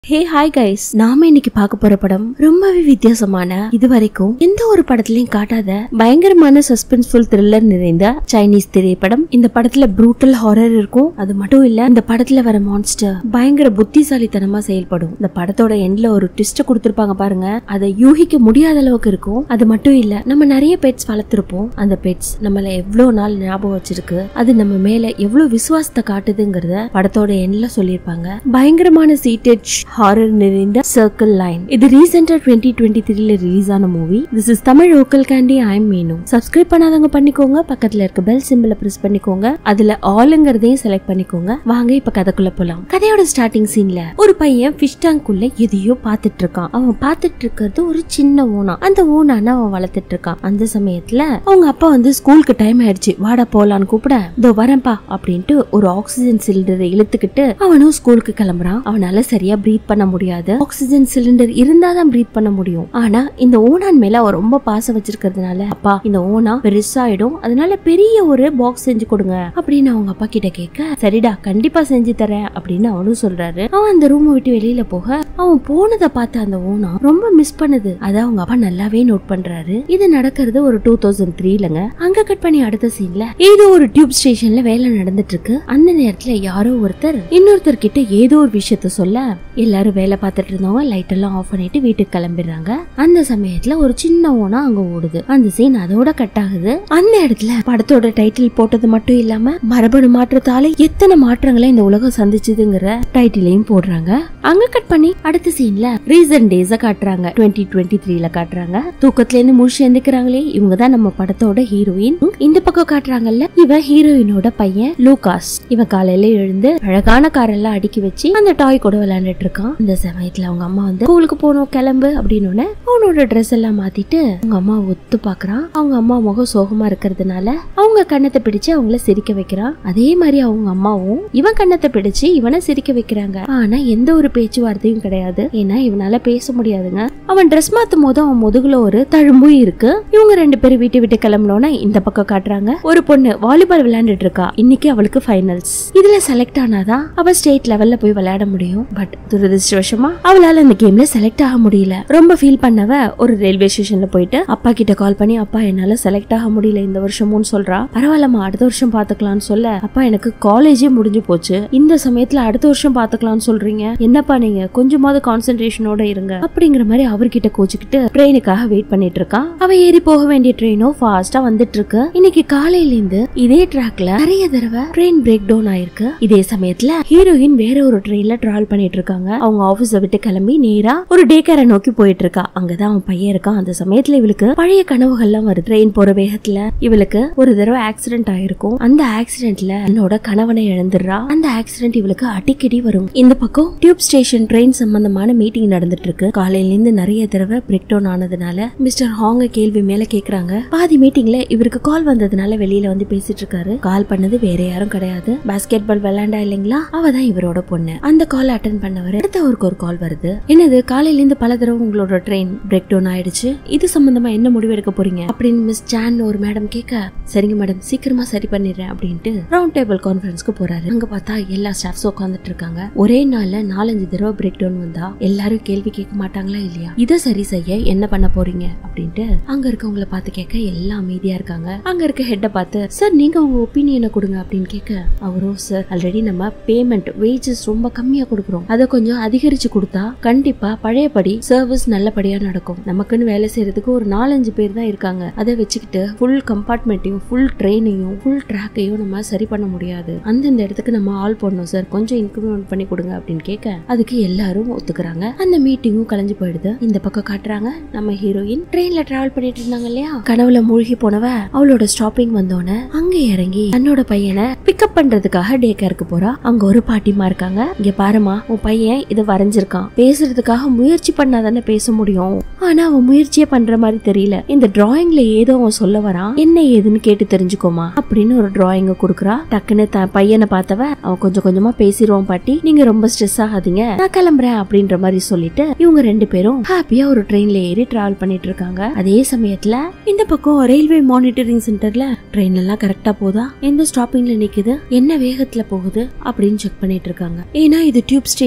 hey hi guys நாம இன்னைக்கு பார்க்க போற படம் ரொம்பவே வித்தியாசமான இது வரைக்கும் எந்த ஒரு படத்துலயும் காட்டாத பயங்கரமான சஸ்பென்ஸ்ஃபுல் த்ரில்லர் நிறைந்த சைனீஸ் திரைப்படம் இந்த படத்துல ப்ரூட்டல் ஹாரர் இருக்கும் அது மட்டும் இல்ல இந்த படத்துல வர மான்ஸ்டர் பயங்கர புத்திசாலித்தனமா செயல்படும் இந்த படத்தோட எண்ட்ல ஒரு ட்விஸ்ட் கொடுத்திருப்பாங்க பாருங்க அதை யூகிக்க முடியாத அளவுக்கு இருக்கும் அது மட்டும் இல்ல நம்ம நிறைய பெட்ஸ் வளர்த்திருப்போம் அந்த பெட்ஸ் நம்மள எவ்வளவு நாள் ஞாபகம் வச்சிருக்கு அது நம்ம மேல எவ்வளவு விசுவாசத்தை காட்டுதுங்கிறத படத்தோட எண்ட்ல சொல்லியிருப்பாங்க பயங்கரமான சீட்டேஜ் ஹாரர் நிறைந்த சர்க்கிள் லைன் இது ரீசெண்டா டுவெண்ட்டி டுவெண்ட்டி த்ரீல ரிலீஸ் ஆன movie this is Tamil local candy I'm Meenu subscribe பண்ணாதவங்க பண்ணிக்கோங்க பக்கத்துல இருக்க பெல் சிம்பிள பிரஸ் பண்ணிக்கோங்க அதுல ஆளுங்கிறதையும் செலக்ட் பண்ணிக்கோங்க வாங்க இப்ப கதைக்குள்ள போலாம் கதையோட ஸ்டார்டிங் சீன்ல ஒரு பையன் ஃபிஷ் டேங்க்குள்ள எதையோ பார்த்துட்டு இருக்கான் அவன் பார்த்துட்டு இருக்கிறது ஒரு சின்ன ஓனா அந்த ஓனான அவன் வளர்த்துட்டு இருக்கான் அந்த சமயத்துல அவங்க அப்பா வந்து ஸ்கூலுக்கு டைம் ஆயிடுச்சு வாடா போலான்னு கூப்பிட இதோ வரேன்ப்பா அப்படின்ட்டு ஒரு ஆக்சிஜன் சிலிண்டரை இழுத்துக்கிட்டு அவனும் ஸ்கூலுக்கு கிளம்புறான் அவனால சரியா பிரீத் பண்ண முடியாது ஆக்சிஜன் சிலிண்டர் இருந்தாதான் பிரீத் பண்ண முடியும் ஆனா இந்த ஓனான் மேல அவன் ரொம்ப பாசம் வச்சிருக்கிறதுனால அப்பா இந்த ஓனா பெருசாயிடும் அதனால பெரிய ஒரு பாக்ஸ் செஞ்சு கொடுங்க அப்படின்னு அவங்க அப்பா கிட்ட கேட்க சரிடா கண்டிப்பா செஞ்சு தரேன் அப்படின்னு அவனும் சொல்றாரு அவன் அந்த ரூமை விட்டு வெளியில போக அவன் போனதை பார்த்த அந்த ஓனா ரொம்ப மிஸ் பண்ணுது அத அவங்க அப்பா நல்லாவே நோட் பண்றாரு இது நடக்கிறது ஒரு டூ தௌசண்ட் த்ரீலங்க அங்க கட் பண்ணி அடுத்த சீன்ல ஏதோ ஒரு டியூப் ஸ்டேஷன்ல வேலை நடந்துட்டு இருக்கு அந்த நேரத்துல யாரோ ஒருத்தர் இன்னொருத்தர் கிட்ட ஏதோ ஒரு விஷயத்த சொல்ல எல்லாரும் வேலை பார்த்துட்டு இருந்தவங்க லைட் எல்லாம் ஆஃப் பண்ணிட்டு வீட்டுக்கு கிளம்பிடுறாங்க அந்த சமயத்துல ஒரு சின்ன ஓனா அங்க ஓடுது அந்த சீன் அதோட கட் ஆகுது அந்த இடத்துல படத்தோட டைட்டில் போட்டது மட்டும் இல்லாம மரபணு மாற்றத்தால எத்தனை மாற்றங்களை இந்த உலகம் சந்திச்சதுங்கிற டைட்டிலையும் போடுறாங்க அங்க கட் பண்ணி அடுத்த சீன்ல ரீசன்ட் டேஸ காட்டுறாங்க டுவெண்ட்டி டுவெண்ட்டி த்ரீல காட்டுறாங்க தூக்கத்துல இருந்து முழிச்சு எந்திக்கிறாங்களே இவங்க தான் நம்ம படத்தோட ஹீரோயின் இந்த பக்கம் காட்டுறாங்கல்ல இவன் ஹீரோயினோட பையன் லூகாஸ் இவன் காலையில எழுந்து அழகான காரெல்லாம் அடுக்கி வச்சு அந்த டாய் கூட விளையாண்டுட்டு இருக்கான் இந்த சமயத்துல அவங்க அம்மா வந்து ஸ்கூலுக்கு போகணும் கிளம்பு அப்படின்னு அவனோட ட்ரெஸ் எல்லாம் மாத்திட்டு அவங்க அம்மா ஒத்து பாக்குறான் அவங்க அம்மா முகம் சோகமா இருக்கிறதுனால அவங்க கண்ணத்தை பிடிச்சு அவங்கள சிரிக்க வைக்கிறான் அதே மாதிரி அவங்க அம்மாவும் இவன் கண்ணத்தை பிடிச்சு இவனை சிரிக்க வைக்கிறாங்க ஆனா எந்த ஒரு பேச்சுவார்த்தையும் கிடையாது ஏன்னா இவனால பேச முடியாதுங்க அவன் ட்ரெஸ் மாத்தும் போது அவன் முதுகுல ஒரு தழும்பும் இருக்கு இவங்க ரெண்டு பேரும் வீட்டை விட்டு கிளம்பினோன்னா இந்த பக்கம் காட்டுறாங்க ஒரு பொண்ணு வாலிபால் விளையாண்டுட்டு இருக்கா இன்னைக்கு அவளுக்கு ஃபைனல்ஸ் இதுல செலக்ட் ஆனாதான் அவ ஸ்டேட் லெவல்ல போய் விளையாட முடியும் பட் துரதிருஷ்டவசமா அவளால அந்த கேம்ல செலக்ட் ஆக முடியல ரொம்ப ஃபீல் பண்ணவ ஒரு ரயில்வே ஸ்டேஷன்ல போயிட்டு அப்பா கிட்ட கால் பண்ணி அப்பா என்னால செலக்ட் ஆக முடியல இந்த வருஷமும் சொல்றா பரவாயில்லம்மா அடுத்த வருஷம் பாத்துக்கலாம்னு சொல்ல அப்பா எனக்கு காலேஜே முடிஞ்சு போச்சு இந்த சமயத்துல அடுத்த வருஷம் பாத்துக்கலாம்னு சொல்றீங்க என்னப்பா நீங்க கொஞ்சமாவது கான்சென்ட்ரேஷனோட இருங்க அப்படிங்கிற மாதிரி அவர்கிட்ட கோச்சுக்கிட்டு ட்ரெயினுக்காக வெயிட் பண்ணிட்டு இருக்கான் அவ ஏறி போக வேண்டிய ட்ரெயினும் ஃபாஸ்டா வந்துட்டு இருக்கு இன்னைக்கு காலையில இருந்து இதே ட்ராக்ல நிறைய தடவை ட்ரெயின் பிரேக் டவுன் ஆயிருக்கு இதே சமயத்துல ஹீரோயின் வேற ஒரு ட்ரெயின்ல டிராவல் பண்ணிட்டு இருக்காங்க அவங்க ஆபீஸ விட்டு கிளம்பி நேரா ஒரு டே கேரை நோக்கி போயிட்டு இருக்கா அங்கதான் அவன் பையன் இருக்கான் அந்த சமயத்துல இவளுக்கு பழைய கனவுகள்லாம் வருது ட்ரெயின் போற வேகத்துல இவளுக்கு ஒரு தடவை ஆக்சிடென்ட் ஆயிருக்கும் அந்த ஆக்சிடென்ட்ல என்னோட கணவனை இழந்துடுறா அந்த ஆக்சிடென்ட் இவளுக்கு அடிக்கடி வரும் இந்த பக்கம் டியூப் ஸ்டேஷன் ட்ரெயின் சம்பந்தமான மீட்டிங் நடந்துட்டு இருக்கு காலையில இருந்து நிறைய தடவை பிரேக் டவுன் ஆனதுனால மிஸ்டர் ஹாங்க கேள்வி மேல கேக்குறாங்க பாதி மீட்டிங்ல இவருக்கு கால் வந்ததுனால வெளியில வந்து பேசிட்டு இருக்காரு கால் பண்ணது வேற யாரும் கிடையாது பாஸ்கெட் பால் விளையாண்டா இல்லைங்களா அவ தான் இவரோட பொண்ணு அந்த கால் அட்டன் பண்ணவர் அடுத்த அவருக்கு ஒரு கால் வருது என்னது காலையில இருந்து பல தடவை உங்களோட ட்ரெயின் பிரேக் டவுன் ஆயிடுச்சு இது சம்பந்தமா என்ன முடிவு எடுக்க போறீங்க அப்படின்னு மிஸ் ஜான் ஒரு மேடம் கேட்க சரிங்க மேடம் சீக்கிரமா சரி பண்ணிடுறேன் அப்படின்ட்டு ரவுண்ட் டேபிள் கான்ஃபரன்ஸ்க்கு போறாரு அங்க பார்த்தா எல்லா ஸ்டாஃப்ஸ் உட்காந்துட்டு இருக்காங்க ஒரே நாள்ல நாலஞ்சு தடவை பிரேக் டவுன் வந்தா எல்லாரும் கேள்வி கேட்க மாட்டாங்களா இல்லையா இதை சரி செய்ய என்ன பண்ண போறீங்க அப்படின்ட்டு அங்க இருக்கவங்கள பார்த்து கேட்க எல்லாம் அமைதியா இருக்காங்க அங்க இருக்க ஹெட்டை பார்த்து சார் நீங்க உங்க ஒப்பீனியனை கொடுங்க அப்படின்னு கேட்க அவரும் சார் ஆல்ரெடி நம்ம பேமெண்ட் வேஜஸ் ரொம்ப கம்மியா கொடுக்குறோம் அதை கொஞ்சம் அதிகரிச்சு கொடுத்தா கண்டிப்பா பழையபடி சர்வீஸ் நல்லபடியா நடக்கும் நமக்குன்னு வேலை செய்யறதுக்கு ஒரு நாலஞ்சு பேர் தான் இருக்காங்க அதை வச்சுக்கிட்டு ஃபுல் கம்பார்ட்மெண்ட்டையும் ஃபுல் ட்ரெயினையும் ஃபுல் ட்ராக்கையும் நம்ம சரி பண்ண முடியாது அந்தந்த இடத்துக்கு நம்ம ஆள் போடணும் சார் கொஞ்சம் இன்க்ரிமெண்ட் பண்ணி கொடுங்க அப்படின்னு கேட்க அதுக்கு எல்லாரும் ஒத்துக்கிறாங்க அந்த மீட்டிங்கும் கலைஞ்சு போயிடுது இந்த பக்கம் காட்டுறாங்க நம்ம ஹீரோயின் ட்ரெயின்ல டிராவல் பண்ணிட்டு இருந்தாங்க இல்லையா கனவுல மூழ்கி போனவ அவளோட ஸ்டாப்பிங் வந்தோடனே அங்க இறங்கி தன்னோட பையனை பிக்கப் பண்றதுக்காக டே கேருக்கு போறா அங்க ஒரு பாட்டிமா இருக்காங்க இங்க பாருமா உன் பையன் இதை வரைஞ்சிருக்கான் பேசுறதுக்காக முயற்சி பண்ணாதானே பேச முடியும் ஆனா அவன் முயற்சியே பண்ற மாதிரி தெரியல இந்த டிராயிங்ல ஏதோ அவன் சொல்ல வரான் என்ன ஏதுன்னு கேட்டு தெரிஞ்சுக்கோமா அப்படின்னு ஒரு டிராயிங்க கொடுக்குறா டக்குன்னு த பையனை பார்த்தவ அவன் கொஞ்சம் கொஞ்சமா பேசிடுவான் பாட்டி நீங்க ரொம்ப ஸ்ட்ரெஸ் ஆகாதீங்க நான் கிளம்புறேன் அப்படின்ற மாதிரி சொல்லிட்டு இவங்க ரெண்டு பேரும் ஹாப்பியா ஒரு ட்ரெயின்ல ஏறி டிராவல் பண்ணிட்டு இருக்காங்க அதே சமயத்துல இந்த பக்கம் ரயில்வே மானிட்டரிங் சென்டர்ல ட்ரெயின் எல்லாம் கரெக்டா போதா எந்த ஸ்டாப்பிங்ல நிக்குது என்ன வேகத்துல போகுது அப்படின்னு செக் பண்ணிட்டு இருக்காங்க ஏன்னா இது டியூப் ஸ்டேஷன்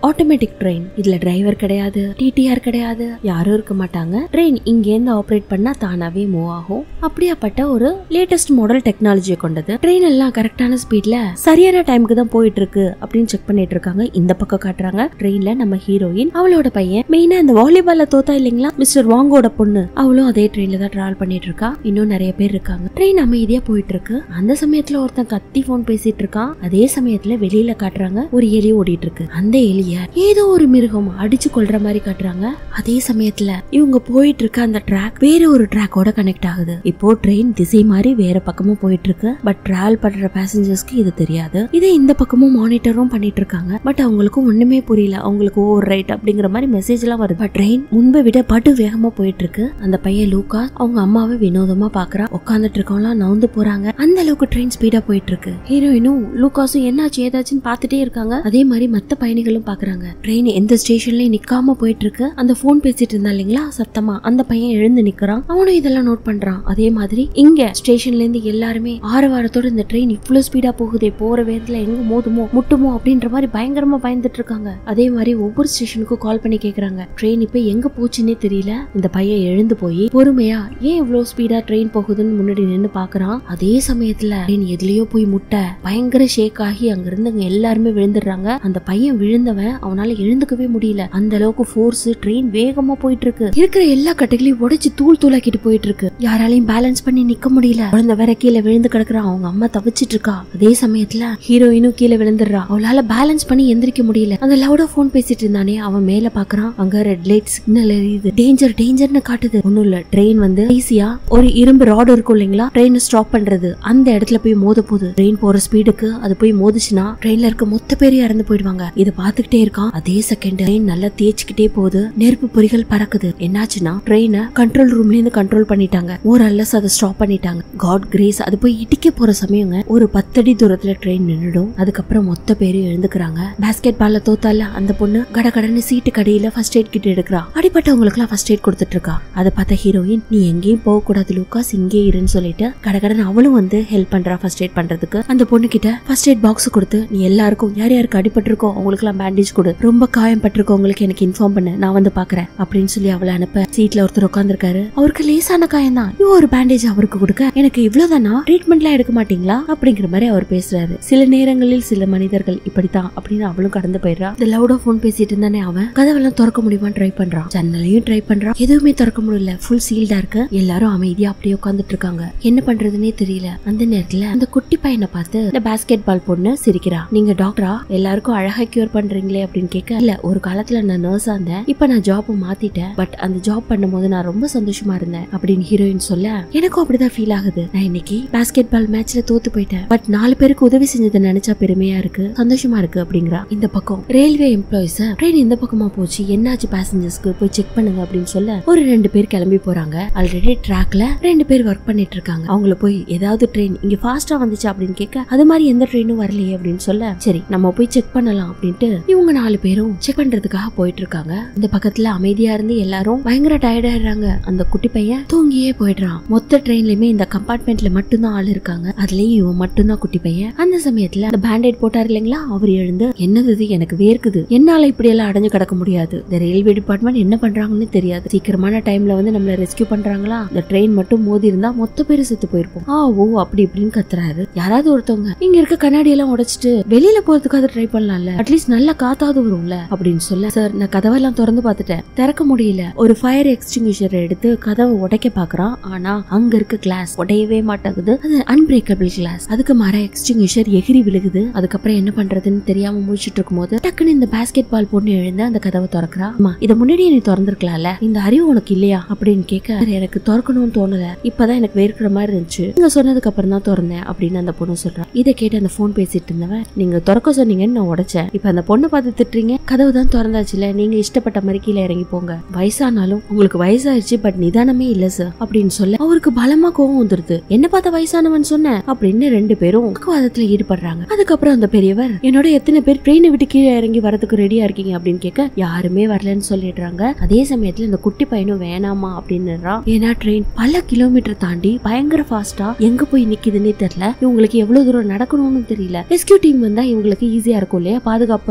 ஆட்டோமேட்டிக் ட்ரெயின் இதுல டிரைவர் கிடையாது டிடிஆர் கிடையாது யாரும் இருக்க மாட்டாங்க ட்ரெயின் இங்க இருந்து ஆப்ரேட் பண்ணா தானாவே மூவ் ஆகும் அப்படியாப்பட்ட ஒரு லேட்டஸ்ட் மாடல் டெக்னாலஜியை கொண்டது ட்ரெயின் எல்லாம் கரெக்டான ஸ்பீட்ல சரியான டைமுக்கு தான் போயிட்டு இருக்கு அப்படின்னு செக் பண்ணிட்டு இருக்காங்க இந்த பக்கம் காட்டுறாங்க ட்ரெயின்ல நம்ம ஹீரோயின் அவளோட பையன் மெயினா இந்த வாலிபால்ல தோத்தா இல்லைங்களா மிஸ்டர் வாங்கோட பொண்ணு அவளும் அதே ட்ரெயின்ல தான் டிராவல் பண்ணிட்டு இருக்கா இன்னும் நிறைய பேர் இருக்காங்க ட்ரெயின் அமைதியா போயிட்டு இருக்கு அந்த சமயத்துல ஒருத்தன் கத்தி போன் பேசிட்டு இருக்கான் அதே சமயத்துல வெளியில காட்டுறாங்க ஒரு எலி ஓடிட்டு இருக்கு அந்த எலிய ஏதோ ஒரு மிருகம் அடிச்சு கொல்ற மாதிரி காட்டுறாங்க அதே சமயத்துல இவங்க போயிட்டு இருக்க அந்த ட்ராக் வேற ஒரு ட்ராக்கோட கனெக்ட் ஆகுது இப்போ ட்ரெயின் திசை மாதிரி வேற பக்கமும் போயிட்டு இருக்கு பட் டிராவல் பண்ற பேசஞ்சர்ஸ்க்கு இது தெரியாது இதே இந்த பக்கமும் மானிட்டரும் பண்ணிட்டு இருக்காங்க பட் அவங்களுக்கு ஒண்ணுமே புரியல அவங்களுக்கு ஓவர் ரைட் அப்படிங்கிற மாதிரி மெசேஜ் எல்லாம் வருது பட் ட்ரெயின் முன்பை விட படு வேகமா போயிட்டு இருக்கு அந்த பையன் லூக்கா அவங்க அம்மாவை வினோதமா பாக்குறான் உட்காந்துட்டு இருக்கவங்களாம் நவுந்து போறாங்க அந்த அளவுக்கு ட்ரெயின் ஸ்பீடா போயிட்டு இருக்கு ஹீரோயினும் லூக்காஸும் என்னாச்சு ஏதாச்சுன்னு பாத்துட்டே இருக்காங்க அதே மாதிரி மத்த பயணிகளும் பாக்குறாங்க ட்ரெயின் எந்த ஸ்டேஷன்லயும் நிக்காம போயிட்டு இருக்கு அந்த போன் பேசிட்டு இருந்தா இல்லைங்களா சத்தமா அந்த பையன் எழுந்து நிக்கிறான் அவனும் இதெல்லாம் நோட் பண்றான் அதே மாதிரி இங்க ஸ்டேஷன்ல இருந்து எல்லாருமே ஆரவாரத்தோட இந்த ட்ரெயின் இவ்வளவு ஸ்பீடா போகுதே போற வேகத்துல எங்க மோதுமோ முட்டுமோ அப்படின்ற மாதிரி பயங்கரமா பயந்துட்டு இருக்காங்க அதே மாதிரி ஒவ்வொரு ஸ்டேஷனுக்கும் கால் பண்ணி கேக்குறாங்க ட்ரெயின் இப்ப எங்க போச்சுன்னே தெரியல இந்த பையன் எழுந்து போய் பொறுமையா ஏன் இவ்வளவு ஸ்பீடா ட்ரெயின் போகுதுன்னு முன்னாடி நின்னு பாக்குறான் அதே சமயத்துல ட்ரெயின் எதுலயோ போய் முட்டை பயங்கர ஷேக் ஆகி அங்க இருந்தவங்க எல்லாருமே விழுந்துடுறாங்க அந்த பையன் விழுந்தவன் அவனால எழுந்துக்கவே முடியல அந்த அளவுக்கு ஃபோர்ஸ் ட்ரெயின் வேகமா போயிட்டு இருக்கு இருக்கிற எல்லா கட்டைகளையும் உடைச்சு தூள் தூளாக்கிட்டு போயிட்டு இருக்கு யாராலையும் பேலன்ஸ் பண்ணி நிக்க முடியல குழந்தை வேற கீழே விழுந்து கிடக்குறான் அவங்க அம்மா தவிச்சிட்டு இருக்கா அதே சமயத்துல ஹீரோயினும் கீழே விழுந்துடுறா அவளால பேலன்ஸ் பண்ணி எந்திரிக்க முடியல அந்த லவுடா போன் பேசிட்டு இருந்தானே அவன் மேல பாக்குறான் அங்க ரெட் லைட் சிக்னல் எரியுது டேஞ்சர் டேஞ்சர்னு காட்டுது ஒண்ணும் இல்ல ட்ரெயின் வந்து ஈஸியா ஒரு இரும்பு ராடு இருக்கும் இல்லைங்களா ட்ரெயின் ஸ்டாப் பண்றது அந்த இடத்துல போய் மோத போகுது ட்ரெயின் போற ஸ்பீடுக்கு அது போய் மோதுச்சுன்னா ட்ரெயின்ல இருக்க மொத்த பேரும் இறந்து போயிடுவாங்க இதை பாத்துக்கிட்டே இருக்கான் அதே செகண்ட் ட்ரெயின் நல்லா தேய்ச்சிக்கிட்டே போகுது நெருப்பு பொறிகள் பறக்குது என்னாச்சுன்னா ட்ரெயினை கண்ட்ரோல் ரூம்ல இருந்து கண்ட்ரோல் பண்ணிட்டாங்க ஒரு அல்லஸ் அதை ஸ்டாப் பண்ணிட்டாங்க காட் கிரேஸ் அது போய் இடிக்க போற சமயங்க ஒரு பத்தடி தூரத்துல ட்ரெயின் நின்னுடும் அதுக்கப்புறம் மொத்த பேரும் எழுந்துக்கிறாங்க பாஸ்கெட் பால்ல தோத்தால அந்த பொண்ணு கடகடன்னு சீட்டு கடையில ஃபர்ஸ்ட் எய்ட் கிட்ட எடுக்கிறா அடிப்பட்டவங்களுக்கு எல்லாம் ஃபர்ஸ்ட் எய்ட் கொடுத்துட்டு இருக்கா அதை பார்த்த ஹீரோயின் நீ எங்கேயும் போக கூடாது லூக்காஸ் இங்கே இருன்னு சொல்லிட்டு கடகடன்னு அவளும் வந்து ஹெல்ப் பண்றா ஃபர்ஸ்ட் எய்ட் பண்றதுக்கு அந்த பொண்ணு கிட்ட ஃபர்ஸ்ட் எய்ட் பாக்ஸ் கொடுத்து நீ எல்லாருக்கும் யார் யாருக்கு அடிபட்டிருக்கோ அவங்களுக்கு எல்லாம் பேண்டேஜ் கொடு ரொம்ப காயம் பட்டிருக்கவங்களுக்கு எனக்கு இன்ஃபார்ம் பண்ணு நான் வந்து பாக்குறேன் அப்படின்னு சொல்லி அவளை அனுப்ப சீட்ல ஒருத்தர் உட்காந்துருக்காரு அவருக்கு லேசான காயம் தான் இவ ஒரு பேண்டேஜ் அவருக்கு கொடுக்க எனக்கு இவ்வளவுதானா ட்ரீட்மெண்ட்லாம் எடுக்க மாட்டீங்களா அப்படிங்கிற மாதிரி அவர் பேசுறாரு சில நேரங்களில் சில மனிதர்கள் இப்படித்தான் அப்படின்னு அவளும் கடந்து போயிடுறா இந்த லவுடா போன் பேசிட்டு இருந்தானே அவன் கதவெல்லாம் திறக்க முடியுமான்னு ட்ரை பண்றான் ஜன்னலையும் ட்ரை பண்றான் எதுவுமே திறக்க முடியல ஃபுல் சீல்டா இருக்கு எல்லாரும் அமைதியா அப்படியே உட்காந்துட்டு இருக்காங்க என்ன பண்றதுன்னே தெரியல அந்த நேரத்துல அந்த குட்டி பையனை பார்த்து இந்த பாஸ்கெட் பால் பொண்ணு சிரிக்கிறா நீங்க டாக்டரா எல்லாருக்கும் அழகா கியூர் பண்றீங்களே அப்படின்னு கேட்க இல்ல ஒரு காலத்துல நான் நர்ஸா இருந்தேன் இப்ப நான் ஜாப் மாத்திட்டேன் பட் அந்த ஜாப் பண்ணும்போது நான் ரொம்ப சந்தோஷமா இருந்தேன் அப்படின்னு ஹீரோயின் சொல்ல எனக்கும் அப்படிதான் ஃபீல் ஆகுது நான் இன்னைக்கு பாஸ்கெட் பால் மேட்ச்ல தோத்து போயிட்டேன் பட் நாலு பேருக்கு உதவி செஞ்சதை நினைச்சா பெருமையா இருக்கு சந்தோஷமா இருக்கு அப்படிங்கிறா இந்த பக்கம் ரயில்வே எம்ப்ளாயிஸ் ட்ரெயின் இந்த பக்கமா போச்சு என்னாச்சு பேசஞ்சர்ஸ்க்கு போய் செக் பண்ணுங்க அப்படின்னு சொல்ல ஒரு ரெண்டு பேர் கிளம்பி போறாங்க ஆல்ரெடி ட்ராக்ல ரெண்டு பேர் ஒர்க் பண்ணிட்டு இருக்காங்க அவங்கள போய் ஏதாவது ட்ரெயின் இங்க ஃபாஸ்டா வந்துச்சு அப்படின்னு கேட்க அது மாதிரி எந்த ட்ரெயினும் வரலையே அப்படின்னு சொல்ல சரி நம்ம போய் செக் பண்ணலாம் அப்படின்ட்டு இவங்க நாலு பேரும் செக் பண்றதுக்காக போயிட்டு இருக்காங்க இந்த பக்கத்துல அமைதியா இருந்து எல்லாரும் பயங்கர டயர்ட் ஆயிடுறாங்க அந்த குட்டி பையன் தூங்கியே போயிடுறான் மொத்த ட்ரெயின்லயுமே இந்த கம்பார்ட்மெண்ட்ல மட்டும்தான் ஆள் இருக்காங்க அதுலயும் இவன் மட்டும்தான் குட்டி பையன் அந்த சமயத்துல அந்த பேண்டேட் போட்டார் இல்லைங்களா அவர் எழுந்து என்னது இது எனக்கு வேர்க்குது என்னால இப்படி எல்லாம் அடைஞ்சு கிடக்க முடியாது இந்த ரயில்வே டிபார்ட்மெண்ட் என்ன பண்றாங்கன்னு தெரியாது சீக்கிரமான டைம்ல வந்து நம்மள ரெஸ்கியூ பண்றாங்களா இந்த ட்ரெயின் மட்டும் மோதி இருந்தா மொத்த பேர் செத்து போயிருப்போம் ஆ ஓ அப்படி இப்படின்னு கத்துறாரு யாராவது ஒருத்தவங்க இங்க இருக்க கண்ணாடி எல்லாம் உடைச்சிட்டு வெளியில போறதுக்காவது ட்ரை பண்ணலாம்ல அட்லீஸ்ட் நல்ல காத்தாவது வரும்ல அப்படின்னு சொல்ல சார் நான் கதவெல்லாம் திறந்து பார்த்துட்டேன் திறக்க முடியல ஒரு ஃபயர் எக்ஸ்டிங்யூஷர் எடுத்து கதவை உடைக்க பாக்குறான் ஆனா அங்க இருக்க கிளாஸ் உடையவே மாட்டேங்குது அது அன்பிரேக்கபிள் கிளாஸ் அதுக்கு மர எக்ஸ்டிங்யூஷர் எகிரி விழுகுது அதுக்கப்புறம் என்ன பண்றதுன்னு தெரியாம முடிச்சிட்டு இருக்கும்போது டக்குன்னு இந்த பாஸ்கெட் பால் பொண்ணு எழுந்து அந்த கதவை திறக்கிறா அம்மா இதை முன்னாடியே நீ திறந்திருக்கலாம்ல இந்த அறிவு உனக்கு இல்லையா அப்படின்னு கேட்க "சார், எனக்கு திறக்கணும்னு தோணல இப்பதான் எனக்கு வேர்க்கிற மாதிரி இருந்துச்சு நீங்க சொன்னதுக்கு அப்புறம் தான் திறந்தேன் அப்படின்னு அந்த பொண்ணு சொல்றா இதை கேட்டு அந்த போன் பேசிட்டு இருந்தவன் நீங்க திறக்க சொன்னீங்கன்னு நான் உடைச்சேன் இப்ப அந்த பொண்ணை பார்த்து திட்டுறீங்க கதவு தான் திறந்தாச்சுல நீங்க இஷ்டப்பட்ட மாதிரி கீழே இறங்கி போங்க வயசானாலும் உங்களுக்கு வயசாயிருச்சு பட் நிதானமே இல்ல சார் அப்படின்னு சொல்ல அவருக்கு பலமா கோவம் வந்துருது என்ன பார்த்த வயசானவன் சொன்ன அப்படின்னு ரெண்டு பேரும் வாக்குவாதத்துல ஈடுபடுறாங்க அதுக்கப்புறம் அந்த பெரியவர் என்னோட எத்தனை பேர் ட்ரெயினை விட்டு கீழே இறங்கி வரதுக்கு ரெடியா இருக்கீங்க அப்படின்னு கேட்க யாருமே வரலன்னு சொல்லிடுறாங்க அதே சமயத்துல இந்த குட்டி பையனும் வேணாமா அப்படின்னுறான் ஏன்னா ட்ரெயின் பல கிலோமீட்டர் தாண்டி பயங்கர ஃபாஸ்டா எங்க போய் நிக்குதுன்னே தெரியல இவங்களுக்கு எவ்வளவு தூரம் நடக்கணும்னு தெரியல ரெஸ்கியூ டீம் வந்தா இவங்களுக்கு ஈஸியா இருக்கும் இல்லையா பாதுகாப்பா இருக்கும் இல்லையா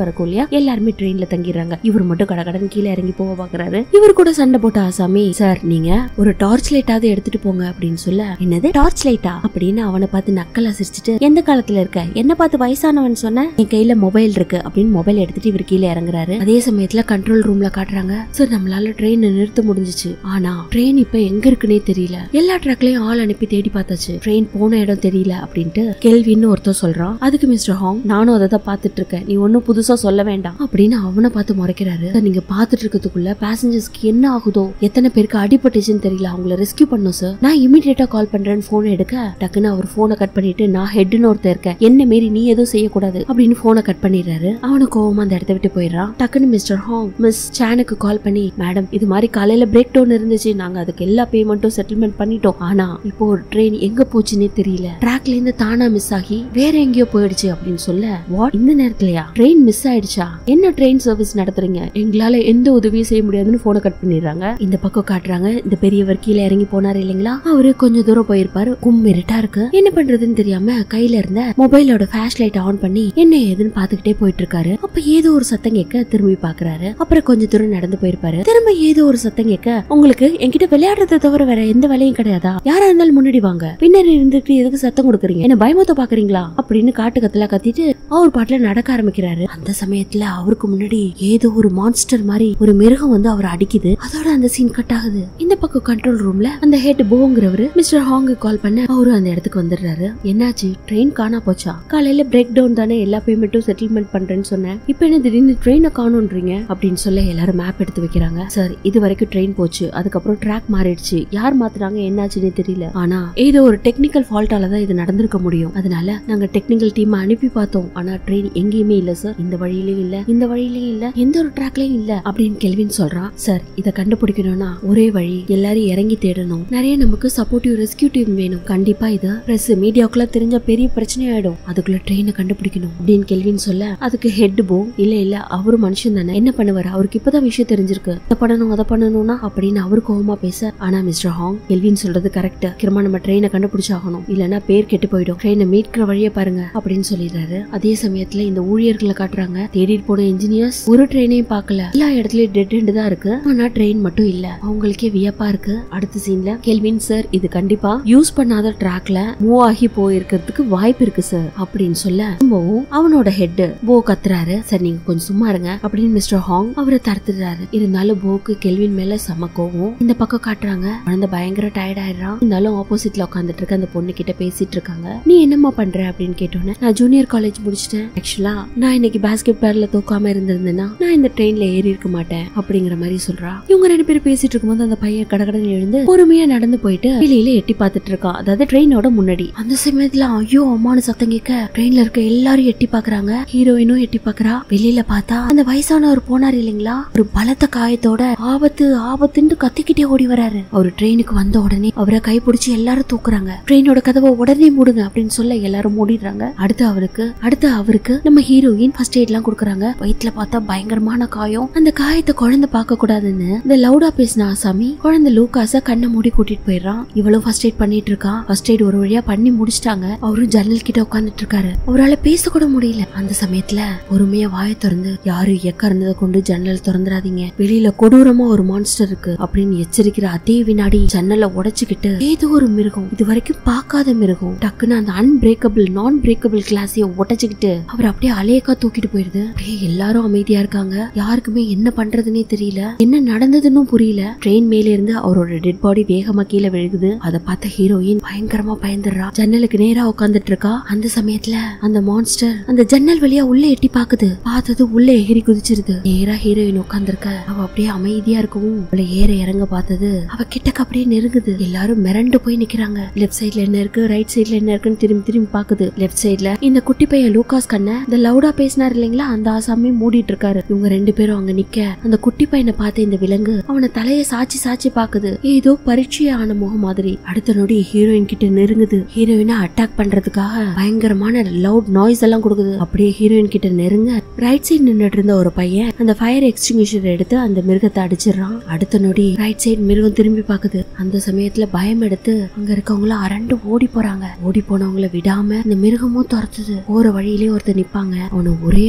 வழியா எல்லாருமே ட்ரெயின்ல தங்கிடுறாங்க இவர் மட்டும் கடகடன் கீழே இறங்கி போக பாக்குறாரு இவர் கூட சண்டை போட்ட ஆசாமி சார் நீங்க ஒரு டார்ச் லைட்டாவது எடுத்துட்டு போங்க அப்படின்னு சொல்ல என்னது டார்ச் லைட்டா அப்படின்னு அவனை பார்த்து நக்கலா சிரிச்சிட்டு எந்த காலத்துல இருக்க என்ன பார்த்து வயசானவன் சொன்ன என் கையில மொபைல் இருக்கு அப்படின்னு மொபைல் எடுத்துட்டு இவர் கீழே இறங்குறாரு அதே சமயத்துல கண்ட்ரோல் ரூம்ல காட்டுறாங்க சார் நம்மளால ட்ரெயின் நிறுத்த முடிஞ்சுச்சு ஆனா ட்ரெயின் இப்ப எங்க இருக்குன்னே தெரியல எல்லா ட்ராக்லயும் ஆள் அனுப்பி தேடி பார்த்தாச்சு ட்ரெயின் போன இடம் தெரியல அப்படின்ட்டு கெல்வின்னு ஒருத்தர் சொல்றான் அதுக்கு மிஸ்டர் ஹாங் நானும் அதை தான் பாத்துட்டு இருக்கேன் நீ ஒன்னும் புதுசா சொல்ல வேண்டாம் அப்படின்னு அவனை பார்த்து முறைக்கிறாரு சார் நீங்க பாத்துட்டு இருக்கிறதுக்குள்ள பேசஞ்சர்ஸ்க்கு என்ன ஆகுதோ எத்தனை பேருக்கு அடிபட்டுச்சுன்னு தெரியல அவங்கள ரெஸ்கியூ பண்ணும் சார் நான் இமீடியட்டா கால் பண்றேன்னு போன் எடுக்க டக்குன்னு அவர் போனை கட் பண்ணிட்டு நான் ஹெட்னு ஒருத்தர் இருக்கேன் என்ன மீறி நீ எதுவும் செய்யக்கூடாது அப்படின்னு போனை கட் பண்ணிடுறாரு அவனு கோவமா அந்த இடத்த விட்டு போயிடுறான் டக்குன்னு மிஸ்டர் ஹாங் மிஸ் சானுக்கு கால் பண்ணி மேடம் இது மாதிரி காலையில பிரேக் டவுன் இருந்துச்சு நாங்க அதுக்கு எல்லா பேமெண்ட்டும் செட்டில்மெண்ட் பண்ணிட்டோம் ஆனா இப்போ ஒரு ட்ரெயின் எங்க போச்சுன்னே தெரியல ட்ராக்ல இருந்து தானா மிஸ் ஆகி வேற எங்கேயோ போயிடுச்சு அப்படின்னு சொல்ல வாட் இந்த நேரத்துலயா ட்ரெயின் மிஸ் ஆயிடுச்சா என்ன ட்ரெயின் சர்வீஸ் நடத்துறீங்க எங்களால எந்த உதவியும் செய்ய முடியாதுன்னு போனை கட் பண்ணிடுறாங்க இந்த பக்கம் காட்டுறாங்க இந்த பெரியவர் கீழே இறங்கி போனாரு இல்லைங்களா அவரு கொஞ்சம் தூரம் போயிருப்பாரு கும் இருட்டா இருக்கு என்ன பண்றதுன்னு தெரியாம கையில இருந்த மொபைலோட ஃபிளாஷ் லைட் ஆன் பண்ணி என்ன ஏதுன்னு பாத்துக்கிட்டே போயிட்டு இருக்காரு அப்ப ஏதோ ஒரு சத்தம் கேட்க திரும்பி பாக்குறாரு அப்புறம் கொஞ்ச தூரம் நடந்து போயிருப்பாரு திரும்ப ஏதோ ஒரு சத்தம் கேட்க உங்களுக்கு என்கிட்ட விளையாடுறதை தவிர வேற எந்த வேலையும் கிடையாதா யாரா இருந்தாலும் முன்னாடி வாங்க பின்னாடி இருந்துட்டு எதுக்கு சத்தம் கொடுக்குறீங்க என்ன பயமுத்த பாக்குறீங்களா அப்படின்னு காட்டு கத்தலா கத்திட்டு அவர் பாட்டுல நடக்க ஆரம்பிக்கிறாரு அந்த சமயத்துல அவருக்கு முன்னாடி ஏதோ ஒரு மான்ஸ்டர் மாதிரி ஒரு மிருகம் வந்து அவர் அடிக்குது அதோட அந்த சீன் கட் ஆகுது இந்த பக்கம் கண்ட்ரோல் ரூம்ல அந்த ஹெட் போங்கிறவரு மிஸ்டர் ஹாங்கு கால் பண்ண அவரும் அந்த இடத்துக்கு வந்துடுறாரு என்னாச்சு ட்ரெயின் காணா போச்சா காலையில பிரேக் டவுன் தானே எல்லா பேமெண்ட்டும் செட்டில்மெண்ட் பண்றேன்னு சொன்னேன் இப்போ என்ன திடீர்னு ட்ரெயினை காணும்ன்றீங்க அப்படின்னு சொல்ல எல்லாரும் மேப் எடுத்து வைக்கிறாங்க சார் இது வரைக்கும் ட்ரெயின் போச்சு அதுக்கப்புறம் ட்ராக் மாறிடுச்சு யார் மாத்துறாங்க என்னாச்சுன்னு தெரியல ஆனா ஏதோ ஒரு டெக்னிக்கல் ஃபால்ட்டால தான் இது நடந்திருக்க முடியும் அதனால நாங்க டெக்னிக்கல் டீம் அனுப்பி பார்த்தோம் ஆனா ட்ரெயின் எங்கேயுமே இல்ல சார் இந்த வழியிலயும் இல்ல இந்த வழியிலயும் இல்ல எந்த ஒரு ட்ராக்லயும் இல்ல அப்படின்னு கெல்வின் சொல்றான் சார் இத கண்டுபிடிக்கணும்னா ஒரே வழி எல்லாரும் இறங்கி தேடணும் நிறைய நமக்கு சப்போர்ட்டிவ் ரெஸ்கியூ டீம் வேணும் கண்டிப்பா இது பிரஸ் மீடியாக்குள்ள தெரிஞ்ச பெரிய பிரச்சனை ஆயிடும் அதுக்குள்ள ட்ரெயினை கண்டுபிடிக்கணும் அப்படின்னு கெல்வின் சொல்ல அதுக்கு ஹெட் போ இல்ல இல்ல அவரு மனுஷன் தானே என்ன பண்ணுவாரு அவருக்கு இப்பதான் விஷயம் தெரிஞ்சிருக்கு இதை பண்ணணும் அதை பண்ணணும்னா அப்படின்னு அவரு கோவமா பேச ஆனா மிஸ்டர் ஹாங் கெல்வின் சொல்றது கரெக்ட் கிரமா நம்ம ட்ரெயினை கண்டுபிடிச்சாகணும் இல்லனா பேர் கெட்டு போயிடும் ட்ரெயினை மீட்கிற வழியை பாருங்க அப்படின்னு சொல்லிடுறாரு அதே சமயத்துல இந்த ஊழியர்களை காட்டுறாங்க தேடிட்டு போன இன்ஜினியர்ஸ் ஒரு ட்ரெயினையும் பார்க்கல எல்லா இடத்துலயும் டெட் எண்ட் தான் இருக்கு ஆனா ட்ரெயின் மட்டும் இல்ல அவங்களுக்கே வியப்பா இருக்கு அடுத்த சீன்ல கெல்வின் சார் இது கண்டிப்பா யூஸ் பண்ணாத ட்ராக்ல மூவ் ஆகி போயிருக்கிறதுக்கு வாய்ப்பு இருக்கு சார் அப்படின்னு சொல்ல திரும்பவும் அவனோட ஹெட் போ கத்துறாரு சார் நீங்க கொஞ்சம் சும்மா இருங்க அப்படின்னு மிஸ்டர் ஹாங் அவரை தடுத்துறாரு இருந்தாலும் போக்கு கெல்வின் மேல செம கோவம் இந்த பக்கம் காட்டுறாங்க குழந்தை பயங்கர டயர்ட் ஆயிடுறான் இருந்தாலும் ஆப்போசிட்ல உட்காந்துட்டு இருக்க அந்த பொண்ணு கிட்ட பேசிட்டு இருக்காங்க நீ என்னம்மா பண்ற அப்படின்னு கேட்டோன்னே நான் ஜூனியர் காலேஜ் முடிச்சிட்டேன் ஆக்சுவலா நான் இன்னைக்கு பாஸ்கெட் பால்ல தூக்காம இருந்திருந்தேன்னா நான் இந்த ட்ரெயின்ல ஏறி இருக்க மாட்டேன் அப்படிங்கிற மாதிரி சொல்றா இவங்க ரெண்டு பேரும் பேசிட்டு இருக்கும்போது அந்த பையன் கடகடன் எழுந்து பொறுமையா நடந்து போயிட்டு வெளியில எட்டி பார்த்துட்டு இருக்கான் அதாவது ட்ரெயினோட முன்னாடி அந்த சமயத்துல ஐயோ அம்மானு சத்தம் கேட்க ட்ரெயின்ல இருக்க எல்லாரும் எட்டி பாக்குறாங்க ஹீரோயினும் எட்டி பாக்குறா வெளியில பார்த்தா அந்த வயசானவர் போனார் இல்லைங்களா ஒரு பலத்த காயத்தோட ஆபத்து ஆபத்துன்னு கத்திக்கிட்டே ஓடி வராரு அவர் ட்ரெயினுக்கு வந்த உடனே அவரை கைப்பிடிச்சு எல்லாரும் தூக்குறாங்க ட்ரெயினோட கதவை உடனே மூடுங்க அப்படின்னு சொல்ல எல்லாரும் மூடிடுறாங்க அடுத்து அவருக்கு அடுத்து அவருக்கு நம்ம ஹீரோயின் ஃபர்ஸ்ட் எய்ட் எல்லாம் கொடுக்குறாங்க வயிற்றுல பார்த்தா பயங்கரமான காயம் அந்த காயத்தை குழந்தை பார்க்க கூடாதுன்னு இந்த லவுடா பேசின ஆசாமி குழந்தை லூகாஸ கண்ணை மூடி கூட்டிட்டு போயிடுறான் இவளும் ஃபர்ஸ்ட் எய்ட் பண்ணிட்டு இருக்கா ஃபர்ஸ்ட் எய்ட் ஒரு வழியா பண்ணி முடிச்சிட்டாங்க அவரும் ஜன்னல் கிட்ட உட்காந்துட்டு இருக்காரு அவரால பேச கூட முடியல அந்த சமயத்துல பொறுமையா வாயை திறந்து யாரும் எக்க இருந்ததை கொண்டு ஜன்னல் திறந்துடாதீங்க வெளியில கொடூரமா ஒரு மான்ஸ்டர் இருக்கு அப்படின்னு எச்சரிக்கிற அதே வினாடி ஜன்னலை உடைச்சுக்கிட்டு ஏதோ ஒரு மிருகம் இது வரைக்கும் பார்க்காத மிருகம் டக்குன்னு அந்த அன்பிரேக்கபிள் நான் பிரேக்கபிள் கிளாஸைய உடைச்சுக்கிட்டு அவர் அப்படியே அலேக்கா தூக்கிட்டு போயிருது அப்படியே எல்லாரும் அமைதியா இருக்காங்க யாருக்குமே என்ன பண்றதுன்னே தெரியல என்ன நடந்ததுன்னு புரியல ட்ரெயின் மேல இருந்து அவரோட டெட் பாடி வேகமா கீழே விழுகுது அதை பார்த்த ஹீரோயின் பயங்கரமா பயந்துடுறா ஜன்னலுக்கு நேரா உட்காந்துட்டு இருக்கா அந்த சமயத்துல அந்த மான்ஸ்டர் அந்த ஜன்னல் வழியா உள்ள எட்டி பாக்குது பார்த்தது உள்ள எகிரி குதிச்சிருது நேரா ஹீரோயின் உட்காந்துருக்க அவ அப்படியே அமைதியா இருக்கவும் அவளை ஏற இறங்க பார்த்தது அவ கிட்டக்க அப்படியே நெருங்குது எல்லாரும் மிரண்டு போய் நிக்கிறாங்க லெஃப்ட் சைடுல என்ன இருக்கு ரைட் சைடுல என்ன இருக்குன்னு திரும்பி திரும்பி பாக்குது லெஃப்ட் சைடுல இந்த குட்டி பையன் லூகாஸ் கண்ண இந்த லவுடா பேசினார் இல்லைங்களா அந்த ஆசாமி மூடிட்டு இருக்காரு இவங்க ரெண்டு பேரும் அங்க நிக்க அந்த குட்டி பையனை பார்த்த இந்த விலங்கு அவன தலைய சாச்சி சாச்சி பாக்குது ஏதோ பரீட்சையே ஆன முகம் மாதிரி அடுத்த நொடி ஹீரோயின் கிட்ட நெருங்குது ஹீரோயினை அட்டாக் பண்றதுக்காக பயங்கரமான லவுட் நாய்ஸ் எல்லாம் கொடுக்குது அப்படியே ஹீரோயின் கிட்ட நெருங்க ரைட் சைடு நின்னுட்டு இருந்த ஒரு பையன் அந்த ஃபயர் எக்ஸ்டிங்யூஷர் எடுத்து அந்த மிருகத்தை அடிச்சிடுறான் அடுத்த நொடி ரைட் சைடு மிருகம் திரும்பி பாக்குது அந்த சமயத்துல பயம் எடுத்து அங்க இருக்கவங்கள அரண்டு ஓடி போறாங்க ஓடி போனவங்கள விடாம இந்த மிருகமும் துரத்துது போற வழியிலே ஒருத்தர் நிப்பாங்க அவனு ஒரே அடிதான்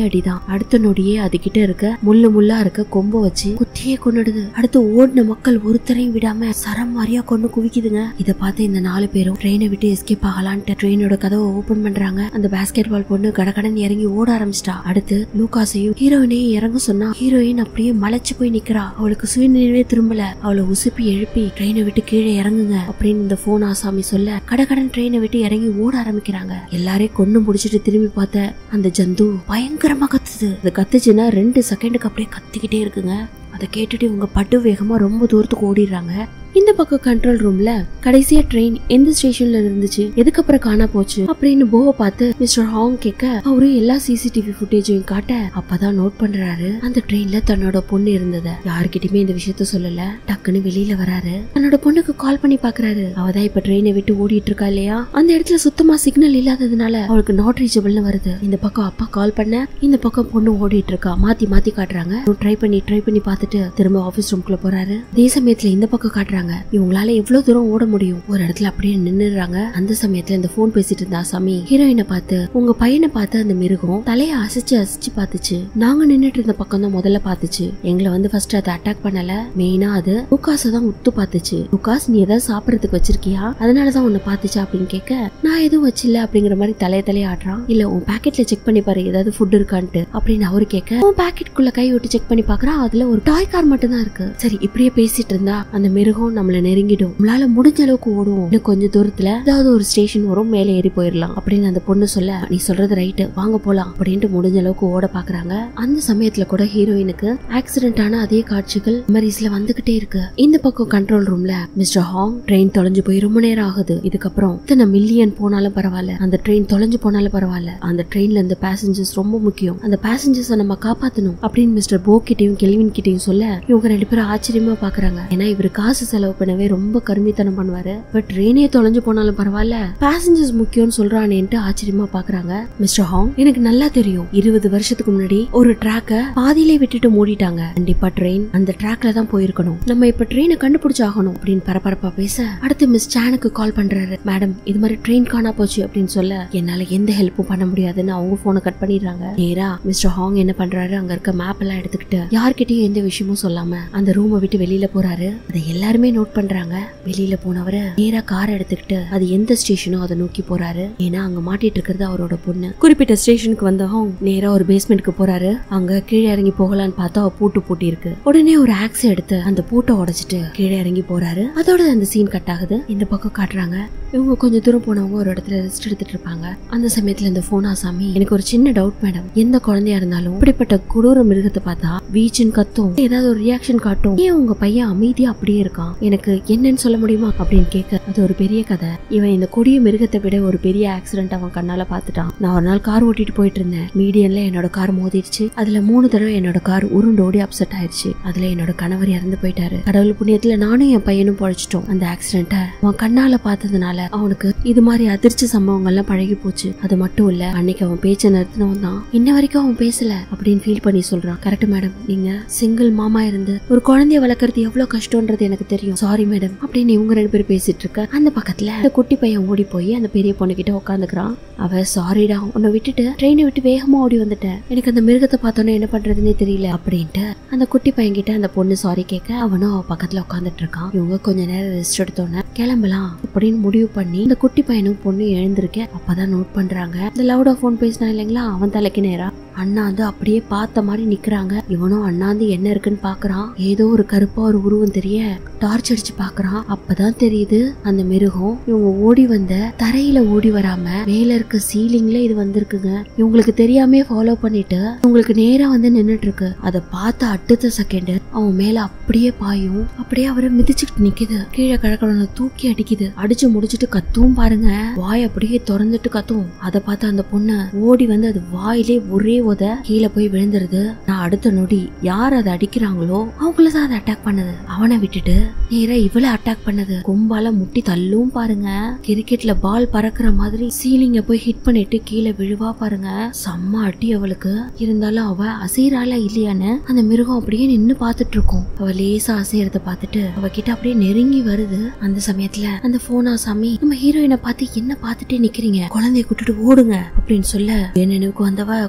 அடுத்த நொடியே அது கிட்ட இருக்க முள்ளு முள்ளா இருக்க கொம்ப வச்சு குத்தியே கொண்டுடுது அடுத்து ஓடின மக்கள் ஒருத்தரையும் விடாம சரம் மாதிரியா கொண்டு குவிக்குதுங்க இத பார்த்து இந்த நாலு பேரும் ட்ரெயினை விட்டு எஸ்கேப் ஆகலான்ட்டு ட்ரெயினோட கதவை ஓபன் பண்றாங்க அந்த பாஸ்கெட் பால் பொண்ணு கடகடன் இறங்கி ஓட ஆரம்பிச்சிட்டா அடுத்து லூகாஸையும் ஹீரோயினையும் இறங்க சொன்னா ஹீரோயின் அப்படியே மலைச்சு போய் நிக்கிறா அவளுக்கு சுயநினைவே திரும்பல அவளை உசுப்பி எழுப்பி ட்ரெயினை விட்டு கீழே இறங்குங்க அப்படின்னு இந்த போன் ஆசாமி சொல்ல கடகடன் ட்ரெயினை விட்டு இறங்கி ஓட ஆரம்பிக்கிறாங்க எல்லாரையும் கொண்டு முடிச்சிட்டு திரும்பி பார்த்த அந்த ஜந்து பயங்கரமா கத்துது அது கத்துச்சுன்னா ரெண்டு செகண்டுக்கு அப்படியே கத்திக்கிட்டே இருக்குங்க அதை கேட்டுட்டு இவங்க பட்டு வேகமா ரொம்ப தூரத்துக்கு ஓடிடுறாங்க இந்த பக்கம் கண்ட்ரோல் ரூம்ல கடைசியா ட்ரெயின் எந்த ஸ்டேஷன்ல இருந்துச்சு எதுக்கப்புறம் காணா போச்சு அப்படின்னு போவை பார்த்து மிஸ்டர் ஹாங் கேட்க அவரு எல்லா சிசிடிவி ஃபுட்டேஜையும் காட்ட அப்பதான் நோட் பண்றாரு அந்த ட்ரெயின்ல தன்னோட பொண்ணு இருந்தத யாருக்கிட்டயுமே இந்த விஷயத்த சொல்லல டக்குன்னு வெளியில வராரு தன்னோட பொண்ணுக்கு கால் பண்ணி பாக்குறாரு அவதான் இப்ப ட்ரெயினை விட்டு ஓடிட்டு இருக்கா இல்லையா அந்த இடத்துல சுத்தமா சிக்னல் இல்லாததுனால அவளுக்கு நாட் ரீச்சபிள்னு வருது இந்த பக்கம் அப்பா கால் பண்ண இந்த பக்கம் பொண்ணு ஓடிட்டு இருக்கா மாத்தி மாத்தி காட்டுறாங்க ட்ரை பண்ணி ட்ரை பண்ணி பார்த்துட்டு திரும்ப ஆபீஸ் ரூம்குள்ள போறாரு அதே சமயத்துல இந்த பக்கம் காட்டுறாங்க இவங்களால எவ்வளவு தூரம் ஓட முடியும் ஒரு இடத்துல அப்படியே நின்னுறாங்க அந்த சமயத்துல இந்த போன் பேசிட்டு இருந்தா சாமி ஹீரோயினை பார்த்து உங்க பையனை பார்த்து அந்த மிருகம் தலைய அசைச்சு அசைச்சு பார்த்துச்சு நாங்க நின்னுட்டு இருந்த பக்கம் தான் முதல்ல பார்த்துச்சு எங்களை வந்து ஃபர்ஸ்ட் அதை அட்டாக் பண்ணல மெயினா அது லுக்காஸ தான் உத்து பார்த்துச்சு லுக்காஸ் நீ ஏதாவது சாப்பிடறதுக்கு வச்சிருக்கியா அதனாலதான் உன்னை பார்த்துச்சு அப்படின்னு கேட்க நான் எதுவும் வச்சில்ல அப்படிங்கிற மாதிரி தலைய தலைய ஆடுறான் இல்ல உன் பாக்கெட்ல செக் பண்ணி பாரு ஏதாவது ஃபுட் இருக்கான்ட்டு அப்படின்னு அவரு கேட்க உன் பாக்கெட்டுக்குள்ள கை விட்டு செக் பண்ணி பாக்குறா அதுல ஒரு டாய் கார் மட்டும் தான் இருக்கு சரி இப்படியே பேசிட்டு இருந்தா அந்த மிருகம் நம்மள நெருங்கிடும் நம்மளால முடிஞ்ச அளவுக்கு ஓடுவோம் இன்னும் கொஞ்ச தூரத்துல ஏதாவது ஒரு ஸ்டேஷன் வரும் மேலே ஏறி போயிடலாம் அப்படின்னு அந்த பொண்ணு சொல்ல நீ சொல்றது ரைட்டு வாங்க போலாம் அப்படின்ட்டு முடிஞ்ச அளவுக்கு ஓட பாக்குறாங்க அந்த சமயத்துல கூட ஹீரோயினுக்கு ஆக்சிடென்ட் ஆன அதே காட்சிகள் மெமரிஸ்ல வந்துகிட்டே இருக்கு இந்த பக்கம் கண்ட்ரோல் ரூம்ல மிஸ்டர் ஹாங் ட்ரெயின் தொலைஞ்சு போய் ரொம்ப நேரம் ஆகுது இதுக்கப்புறம் இத்தனை மில்லியன் போனாலும் பரவாயில்ல அந்த ட்ரெயின் தொலைஞ்சு போனாலும் பரவாயில்ல அந்த ட்ரெயின்ல இருந்த பேசஞ்சர்ஸ் ரொம்ப முக்கியம் அந்த பேசஞ்சர்ஸை நம்ம காப்பாத்தணும் அப்படின்னு மிஸ்டர் போ கிட்டயும் கெல்வின் கிட்டயும் சொல்ல இவங்க ரெண்டு பேரும் ஆச்சரியமா பாக்குறாங்க ஏன்னா இவரு காசு செலவு பண்ணவே ரொம்ப கருமித்தனம் பண்ணுவாரு பட் ட்ரெயினே தொலைஞ்சு போனாலும் பரவாயில்ல பேசஞ்சர்ஸ் முக்கியம்னு சொல்றானேன்ட்டு ஆச்சரியமா பாக்குறாங்க மிஸ்டர் ஹாங் எனக்கு நல்லா தெரியும் இருபது வருஷத்துக்கு முன்னாடி ஒரு ட்ராக்க பாதியிலே விட்டுட்டு மூடிட்டாங்க கண்டிப்பா ட்ரெயின் அந்த ட்ராக்ல தான் போயிருக்கணும் நம்ம இப்ப ட்ரெயினை கண்டுபிடிச்சாகணும் அப்படின்னு பரபரப்பா பேச அடுத்து மிஸ் சானுக்கு கால் பண்றாரு மேடம் இது மாதிரி ட்ரெயின் காணா போச்சு அப்படின்னு சொல்ல என்னால எந்த ஹெல்ப்பும் பண்ண முடியாதுன்னு அவங்க போனை கட் பண்ணிடுறாங்க நேரா மிஸ்டர் ஹாங் என்ன பண்றாரு அங்க இருக்க மேப் எல்லாம் எடுத்துக்கிட்டு யார்கிட்டயும் எந்த விஷயமும் சொல்லாம அந்த ரூமை விட்டு வெளியில போறாரு அதை எல்லாருமே நோட் பண்றாங்க வெளியில போனவரு நேரா கார் எடுத்துக்கிட்டு அது எந்த ஸ்டேஷனோ அதை நோக்கி போறாரு ஏன்னா அங்க மாட்டிட்டு இருக்கிறது அவரோட பொண்ணு குறிப்பிட்ட ஸ்டேஷனுக்கு வந்த ஹாங் நேரா ஒரு பேஸ்மெண்ட்க்கு போறாரு அங்க கீழே இறங்கி போகலான்னு பார்த்தா பூட்டு பூட்டி இருக்கு உடனே ஒரு ஆக்ஸ் எடுத்து அந்த பூட்டை உடைச்சிட்டு கீழே இறங்கி போறாரு அதோட அந்த சீன் கட் ஆகுது இந்த பக்கம் காட்டுறாங்க இவங்க கொஞ்சம் தூரம் போனவங்க ஒரு இடத்துல ரெஸ்ட் எடுத்துட்டு இருப்பாங்க அந்த சமயத்துல இந்த போனா சாமி எனக்கு ஒரு சின்ன டவுட் மேடம் எந்த குழந்தையா இருந்தாலும் இப்படிப்பட்ட கொடூர மிருகத்தை பார்த்தா வீச்சுன்னு கத்தும் ஏதாவது ஒரு ரியாக்ஷன் காட்டும் ஏன் உங்க பையன் அமைதியா அப்படியே இருக்கான் எனக்கு என்னன்னு சொல்ல முடியுமா அப்படின்னு கேட்க அது ஒரு பெரிய கதை இவன் இந்த கொடிய மிருகத்தை விட ஒரு பெரிய ஆக்சிடென்ட் அவன் கண்ணால பார்த்துட்டான் நான் ஒரு நாள் கார் ஓட்டிட்டு போயிட்டு இருந்தேன் மீடியன்ல என்னோட கார் மோதிடுச்சு அதுல மூணு தடவை என்னோட கார் உருண்டோடி அப்செட் ஆயிடுச்சு அதுல என்னோட கணவர் இறந்து போயிட்டாரு கடவுள் புண்ணியத்துல நானும் என் பையனும் பழிச்சிட்டோம் அந்த ஆக்சிடென்ட்டை அவன் கண்ணால பார்த்ததுனால அவனுக்கு இது மாதிரி அதிர்ச்சி சம்பவங்கள்லாம் பழகி போச்சு அது மட்டும் இல்ல அன்னைக்கு அவன் பேச்ச நிறுத்தினவன் தான் இன்ன வரைக்கும் அவன் பேசல அப்படின்னு ஃபீல் பண்ணி சொல்றான் கரெக்ட் மேடம் நீங்க சிங்கிள் மாமா இருந்து ஒரு குழந்தைய வளர்க்கறது எவ்வளவு கஷ்டம்ன்றது எனக்கு தெரியும் சாரி மேடம் அப்படின்னு இவங்க ரெண்டு பேரும் பேசிட்டு இருக்க அந்த பக்கத்துல அந்த குட்டி பையன் ஓடி போய் அந்த பெரிய பொண்ணு கிட்ட உட்காந்துக்கிறான் அவ சாரிடா உன்னை விட்டுட்டு ட்ரெயினை விட்டு வேகமா ஓடி வந்துட்டேன் எனக்கு அந்த மிருகத்தை பார்த்தோன்னே என்ன பண்றதுன்னே தெரியல அப்படின்ட்டு அந்த குட்டி பையன் கிட்ட அந்த பொண்ணு சாரி கேட்க அவனும் அவ பக்கத்துல உட்காந்துட்டு இருக்கான் இவங்க கொஞ்ச நேரம் ரெஸ்ட் எடுத்தோன்னே கிளம்பலாம் அப்படின்னு முடிவு பண்ணி இந்த குட்டி பையனும் பொண்ணு எழுந்திருக்க அப்பதான் நோட் பண்றாங்க இந்த லவுடா போன் பேசினா இல்லைங்களா அவன் தலைக்கு நேரா அண்ணாந்து அப்படியே பார்த்த மாதிரி நிக்கிறாங்க இவனும் அண்ணாந்து என்ன இருக்குன்னு பாக்குறான் ஏதோ ஒரு கருப்பா ஒரு உருவம் தெரிய டார்ச் அடிச்சு பாக்குறான் அப்பதான் தெரியுது அந்த மிருகம் இவங்க ஓடி வந்த தரையில ஓடி வராம மேல இருக்க சீலிங்ல இது வந்திருக்குங்க இவங்களுக்கு தெரியாமே ஃபாலோ பண்ணிட்டு உங்களுக்கு நேரா வந்து நின்னுட்டு இருக்கு அதை பார்த்த அடுத்த செகண்ட் அவன் மேல அப்படியே பாயும் அப்படியே அவரை மிதிச்சுக்கிட்டு நிக்குது கீழே கிழக்கணும் தூக்கி அடிக்குது அடிச்சு முடிச்சிட்டு கத்தும் பாருங்க வாய் அப்படியே திறந்துட்டு கத்தும் அதை பார்த்து அந்த பொண்ணு ஓடி வந்து அது வாயிலே ஒரே உத கீழே போய் விழுந்துருது நான் அடுத்த நொடி யார் அதை அடிக்கிறாங்களோ அவங்கள தான் அதை அட்டாக் பண்ணுது அவனை விட்டுட்டு நேரா இவளை அட்டாக் பண்ணுது கும்பால முட்டி தள்ளும் பாருங்க கிரிக்கெட்ல பால் பறக்குற மாதிரி சீலிங்க போய் ஹிட் பண்ணிட்டு கீழே விழுவா பாருங்க செம்ம அடி அவளுக்கு இருந்தாலும் அவ அசைறாளா இல்லையான்னு அந்த மிருகம் அப்படியே நின்னு பாத்துட்டு இருக்கும் அவ லேசா அசையறத பார்த்துட்டு அவகிட்ட அப்படியே நெருங்கி வருது அந்த சமயத்துல அந்த போனா சாமி நம்ம ஹீரோயினை பார்த்து என்ன பார்த்துட்டே நிக்கிறீங்க குழந்தைய கூட்டிட்டு ஓடுங்க அப்படின்னு சொல்ல என் நினைவுக்கு வந்தவ குழந்தைய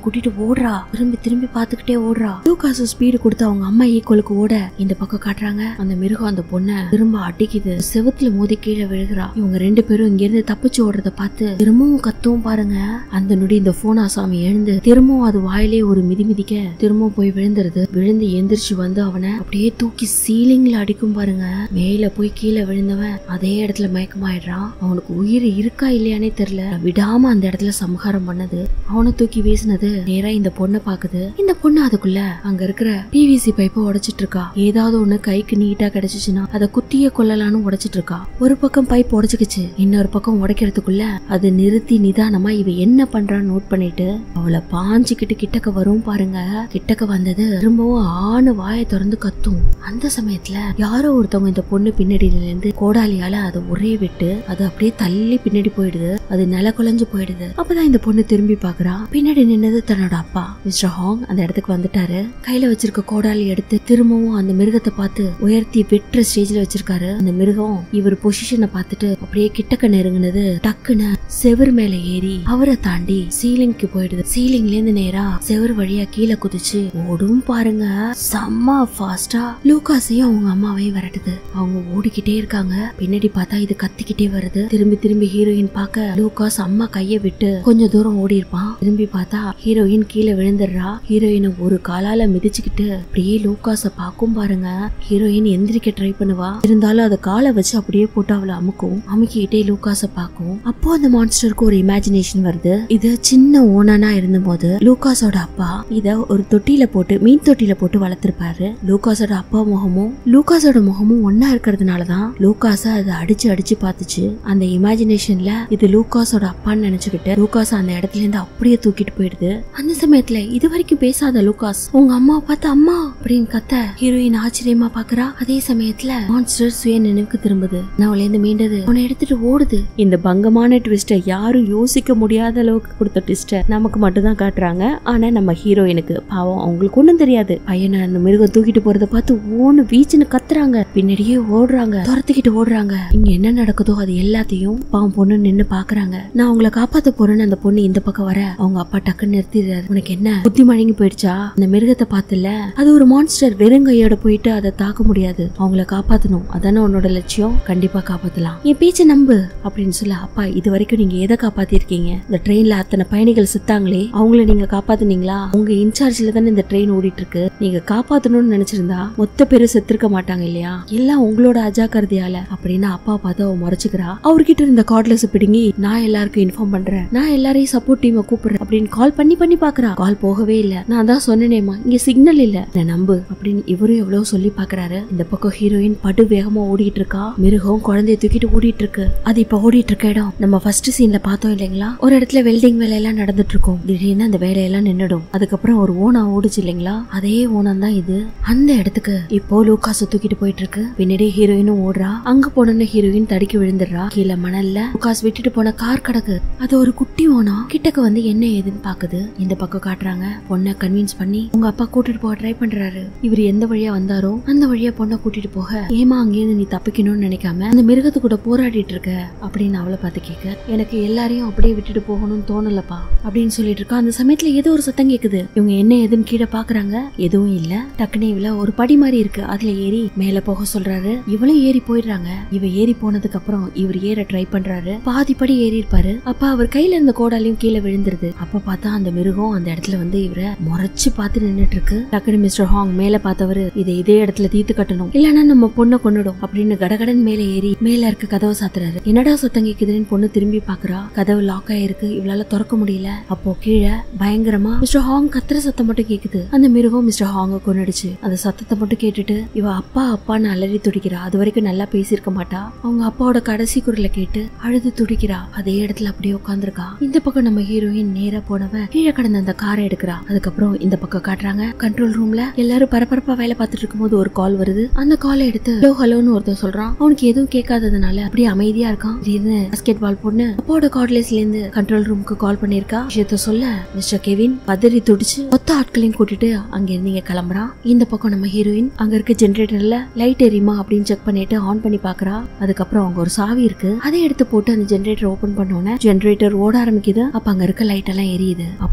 கூட்டிட்டு ஓடுறா திரும்பி திரும்பி பாத்துக்கிட்டே ஓடுறா லூகாஸ் ஸ்பீடு கொடுத்து அவங்க அம்மா ஈக்குவலுக்கு ஓட இந்த பக்கம் காட்டுறாங்க அந்த மிருகம் அந்த பொண்ணை திரும்ப அடிக்குது செவுத்துல மோதி கீழே விழுகிறா இவங்க ரெண்டு பேரும் இங்க இருந்து தப்பிச்சு ஓடுறத பார்த்து திரும்பவும் கத்தும் பாருங்க அந்த நொடி இந்த போனா சாமி எழுந்து திரும்பவும் அது வாயிலே ஒரு மிதி மிதிக்க திரும்பவும் போய் விழுந்துருது விழுந்து எந்திரிச்சு வந்து அவனை அப்படியே தூக்கி சீலிங்ல அடிக்கும் பாருங்க மேல போய் கீழே விழுந்தவன் அதே இடத்துல மயக்கமாயிடுறான் அவனுக்கு உயிர் இருக்கா இல்லையானே தெரியல விடாம அந்த இடத்துல சம்ஹாரம் பண்ணது அவனை தூக்கி வீசினது நேரா இந்த பொண்ணை பாக்குது இந்த பொண்ணு அதுக்குள்ள அங்க இருக்கிற பிவிசி பைப்பை உடைச்சிட்டு இருக்கா ஏதாவது ஒண்ணு கைக்கு நீட்டா கிடைச்சிச்சுன்னா அதை குத்திய கொள்ளலான்னு உடைச்சிட்டு இருக்கா ஒரு பக்கம் பைப் உடைச்சுக்கிச்சு இன்னொரு பக்கம் உடைக்கிறதுக்குள்ள அது நிறுத்தி நிதானமா இவ என்ன பண்றான்னு நோட் பண்ணிட்டு அவளை பாஞ்சுக்கிட்டு கிட்டக்க வரும் பாருங்க கிட்டக்க வந்தது திரும்பவும் ஆணு வாயை திறந்து கத்தும் அந்த சமயத்துல யாரோ ஒருத்தவங்க இந்த பொண்ணு பின்னாடியில இருந்து கோடாலியால அதை ஒரே விட்டு அது அப்படியே தள்ளி பின்னாடி போயிடுது அது நில குலைஞ்சு போயிடுது அப்பதான் இந்த பொண்ணு திரும்பி பாக்குறா பின்னாடி நின்னது தன்னோட அப்பா மிஸ்டர் ஹாங் அந்த இடத்துக்கு வந்துட்டாரு கையில வச்சிருக்க கோடாலி எடுத்து திரும்பவும் அந்த மிருகத்தை பார்த்து உயர்த்தி வெட்டுற ஸ்டேஜ்ல வச்சிருக்காரு அந்த மிருகம் இவர் பொசிஷனை பார்த்துட்டு அப்படியே கிட்டக்க நெருங்கினது டக்குன்னு செவர் மேல ஏறி அவரை தாண்டி சீலிங்க்கு போயிடுது சீலிங்ல இருந்து நேரா செவர் வழியா கீழே குதிச்சு ஓடும் பாருங்க செம்ம ஃபாஸ்டா லூகாஸையும் அவங்க அம்மாவையும் விரட்டுது அவங்க ஓடிக்கிட்டே இருக்காங்க பின்னாடி பார்த்தா இது கத்திக்கிட்டே வருது திரும்பி திரும்பி ஹீரோயின் பார்க்க லூகாஸ் அம்மா கைய விட்டு கொஞ்சம் தூரம் ஓடி இருப்பான் திரும்பி பார்த்தா ஹீரோயின் கீழே விழுந்துடுறா ஹீரோயினை ஒரு காலால மிதிச்சுக்கிட்டு அப்படியே லூகாஸ பாக்கும் பாருங்க ஹீரோயின் எந்திரிக்க ட்ரை பண்ணுவா இருந்தாலும் அதை காலை வச்சு அப்படியே போட்டு அவளை அமுக்கும் அமுக்கிக்கிட்டே லூகாஸ பாக்கும் அப்போ அந்த மான்ஸ்டருக்கு ஒரு இமேஜினேஷன் வருது இது சின்ன ஓனானா இருந்தபோது லூகாஸோட அப்பா இத ஒரு தொட்டியில போட்டு மீன் தொட்டியில போட்டு வளர்த்திருப்பாரு லூகாஸோட அப்பா முகமும் லூகாஸோட முகமும் ஒன்னா இருக்கிறதுனாலதான் லூகாஸ அதை அடிச்சு அடிச்சு பார்த்துச்சு அந்த இமேஜினேஷன்ல இது லூகாஸோட அப்பான்னு நினைச்சுக்கிட்டு லூகாஸ் அந்த இடத்துல இருந்து அப்படியே தூக்கிட்டு போயிடுது அந்த சமயத்துல இது வரைக்கும் பேசாத லூகாஸ் உங்க அம்மா பார்த்து அம்மா அப்படின்னு கத்த ஹீரோயின் ஆச்சரியமா பாக்குறா அதே சமயத்துல மான்ஸ்டர் சுய நினைவுக்கு திரும்புது நான் அவள இருந்து மீண்டது உன்னை எடுத்துட்டு ஓடுது இந்த பங்கமான ட்விஸ்ட யாரும் யோசிக்க முடியாத அளவுக்கு கொடுத்த ட்விஸ்ட நமக்கு மட்டும் தான் காட்டுறாங்க ஆனா நம்ம ஹீரோயினுக்கு பாவம் அவங்களுக்கு ஒண்ணும் தெரியாது பையனை அந்த மிருகம் தூக்கிட்டு போறத பார்த்து ஓன்னு வீச்சுன்னு கத்துறாங்க பின்னாடியே ஓடுறாங்க துரத்திக்கிட்டு ஓடுறாங்க இங்க என்ன நடக்குதோ அது எல்லாத்தையும் பாவம் பொண்ணு நின்னு பாக்குறாங்க நான் உங்களை காப்பாத்த போறேன்னு அந்த பொண்ணு இந்த பக்கம் வர அவங்க அப்பா டக்குன்னு நிறுத்திடுறாரு உனக்கு என்ன புத்தி மழங்கி போயிடுச்சா அந்த மிருகத்தை பார்த்துல அது ஒரு மான்ஸ்டர் வெறுங்கையோட போயிட்டு அதை தாக்க முடியாது அவங்கள காப்பாத்தணும் அதானே உன்னோட லட்சியம் கண்டிப்பா காப்பாத்தலாம் என் பேச்சை நம்பு அப்படின்னு சொல்ல அப்பா இது வரைக்கும் நீங்க எதை காப்பாத்திருக்கீங்க இந்த ட்ரெயின்ல அத்தனை பயணிகள் செத்தாங்களே அவங்கள நீங்க காப்பாத்துனீங்களா உங்க இன்சார்ஜ்ல தானே இந்த ட்ரெயின் ஓடிட்டு இருக்கு நீங்க காப்பாத்தணும்னு நினைச்சிருந்தா மொத்த பேரு செத்துருக்க மாட்டாங்க இல்லையா எல்லாம் உங்களோட அஜாக்கிரதையால அப்படின்னு அப்பா பார்த்து அவ முறைச்சுக்கிறா அவர்கிட்ட இருந்த கார்ட்லெஸ் பிடுங்கி நான் எல்லாருக்கும் இன்ஃபார்ம் பண்றேன் நான் எல்லாரையும் சப்போர்ட் டீமை கூப்பிடுறேன் அப்படின்னு கால் பண்ணி பண்ணி பாக்குறா கால் போகவே இல்ல நான் தான் சொன்னேனேமா இங்க சிக்னல் இல்ல நான் நம்பு அப்படின்னு இவரும் எவ்வளவு சொல்லி பாக்குறாரு இந்த பக்கம் ஹீரோயின் படு வேகமா ஓடிட்டு இருக்கா மிருகம் குழந்தைய தூக்கிட்டு ஓடிட்டு இருக்கு அது இப்ப ஓடிட்டு இருக்க இடம் நம்ம ஃபர்ஸ்ட் சீன்ல பார்த்தோம் இல்லைங்களா ஒரு இடத்துல வெல்டிங் வேலையெல்லாம் நடந்துட்டு இருக்கும் திடீர்னு அந்த வேலையெல்லாம் நின்னுடும் அதுக்கப்புறம் ஒரு ஓனா ஓடுச்சு இல்லைங்களா அதே ஓனம் தான் இது அந்த இடத்துக்கு இப்போ லூகாஸ தூக்கிட்டு போயிட்டு இருக்கு பின்னாடி ஹீரோயினும் ஓடுறா அங்க போனோன்னு ஹீரோயின் தடுக்கி விழுந்துடுறா கீழே மணல்ல லூகாஸ் விட்டுட்டு போன கார் கிடக்கு அது ஒரு குட்டி ஓனா கிட்டக்க வந்து என்ன ஏதுன்னு பாக்குது இந்த பக்கம் காட்டுறாங்க பொண்ணை கன்வின்ஸ் பண்ணி உங்க அப்பா கூட்டிட்டு போக ட்ரை பண்றாரு இவர் எந்த வழியா வந்தாரோ அந்த வழியா பொண்ணை கூட்டிட்டு போக ஏமா அங்கேயிருந்து நீ தப்பிக்கணும்னு நினைக்காம அந்த மிருகத்து கூட போராடிட்டு இருக்க அப்படின்னு அவளை பார்த்து கேட்க எனக்கு எல்லாரையும் அப்படியே விட்டுட்டு போகணும்னு தோணலப்பா அப்படின்னு சொல்லிட்டு இருக்கா அந்த சமயத்துல ஏதோ ஒரு சத்தம் கேக்குது இவங்க என்ன ஏதுன்னு கீழே பாக்குறாங்க எதுவும் இல்ல டக்குனு இவள ஒரு படி மாதிரி இருக்கு அதுல ஏறி மேல போக சொல்றாரு இவளும் ஏறி போயிடுறாங்க இவ ஏறி போனதுக்கு அப்புறம் இவர் ஏற ட்ரை பண்றாரு பாதி படி ஏறி இருப்பாரு அப்ப அவர் கையில இருந்த கோடாலையும் கீழே விழுந்துருது அப்ப பார்த்தா அந்த மிருகம் அந்த இடத்துல வந்து இவரை முறைச்சு பார்த்து நின்னுட்டு இருக்கு டக்குனு மிஸ்டர் ஹாங் மேல பார்த்தவரு இதை இதே இடத்துல தீர்த்து கட்டணும் இல்லன்னா நம்ம பொண்ணை கொன்னுடும் அப்படின்னு கடகடன் மேல ஏறி மேல இருக்க கதவை சாத்துறாரு என்னடா சத்தம் கேக்குதுன்னு பொண்ணு திரும்பி பாக்குறா கதவு லாக் ஆயிருக்கு இவளால திறக்க முடியல அப்போ கீழே பயங்கரமா மிஸ்டர் ஹாங் கத்துற சத்தம் மட்டும் கேக்குது அந்த மிருகம் மிஸ்டர் ஹாங்க கொன்னுடுச்சு அந்த சத்தத்தை மட்டும் கேட்டுட்டு இவ அப்பா அப்பான்னு அலறி துடிக்கிறா அது வரைக்கும் நல்லா பேசியிருக்க மாட்டா அவங்க அப்பாவோட கடைசி குரலை கேட்டு அழுது துடிக்கிறா அதே இடத்துல அப்படியே உட்காந்துருக்கா இந்த பக்கம் நம்ம ஹீரோயின் நேரா போனவ கீழே கடந்த அந்த காரை எடுக்கிறா அதுக்கப்புறம் இந்த பக்கம் காட்டுறாங்க கண்ட்ரோல் ரூம்ல எல்லாரும் பரபரப்பா வேலை பார்த்துட்டு இருக்கும்போது ஒரு கால் வருது அந்த காலை எடுத்து ஹலோ ஹலோன்னு ஒருத்தன் சொல்றான் அவனுக்கு எதுவும் கேட்காததுனால அப்படியே அமைதியா இருக்கான் திடீர்னு பாஸ்கெட் பால் பொண்ணு அப்பாவோட கார்ட்லெஸ்ல இருந்து கண்ட்ரோல் ரூமுக்கு கால் பண்ணிருக்கா விஷயத்த சொல்ல மிஸ்டர் கெவின் பதறி துடிச்சு மொத்த ஆட்களையும் கூட்டிட்டு அங்க இருந்து இங்க கிளம்புறான் இந்த பக்கம் நம்ம ஹீரோயின் அங்க இருக்க ஜெனரேட்டர்ல லைட் எரியுமா அப்படின்னு செக் பண்ணிட்டு ஆன் பண்ணி பாக்குறா அதுக்கப்புறம் அங்க ஒரு சாவி இருக்கு அதை எடுத்து போட்டு அந்த ஜெனரேட்டர் ஓபன் பண்ணோன்னே ஜெனரேட்டர் ஓட ஆரம்பிக்குது அப்ப அங்க இருக்க லைட் எல்லாம் எரியுது அப்பதான்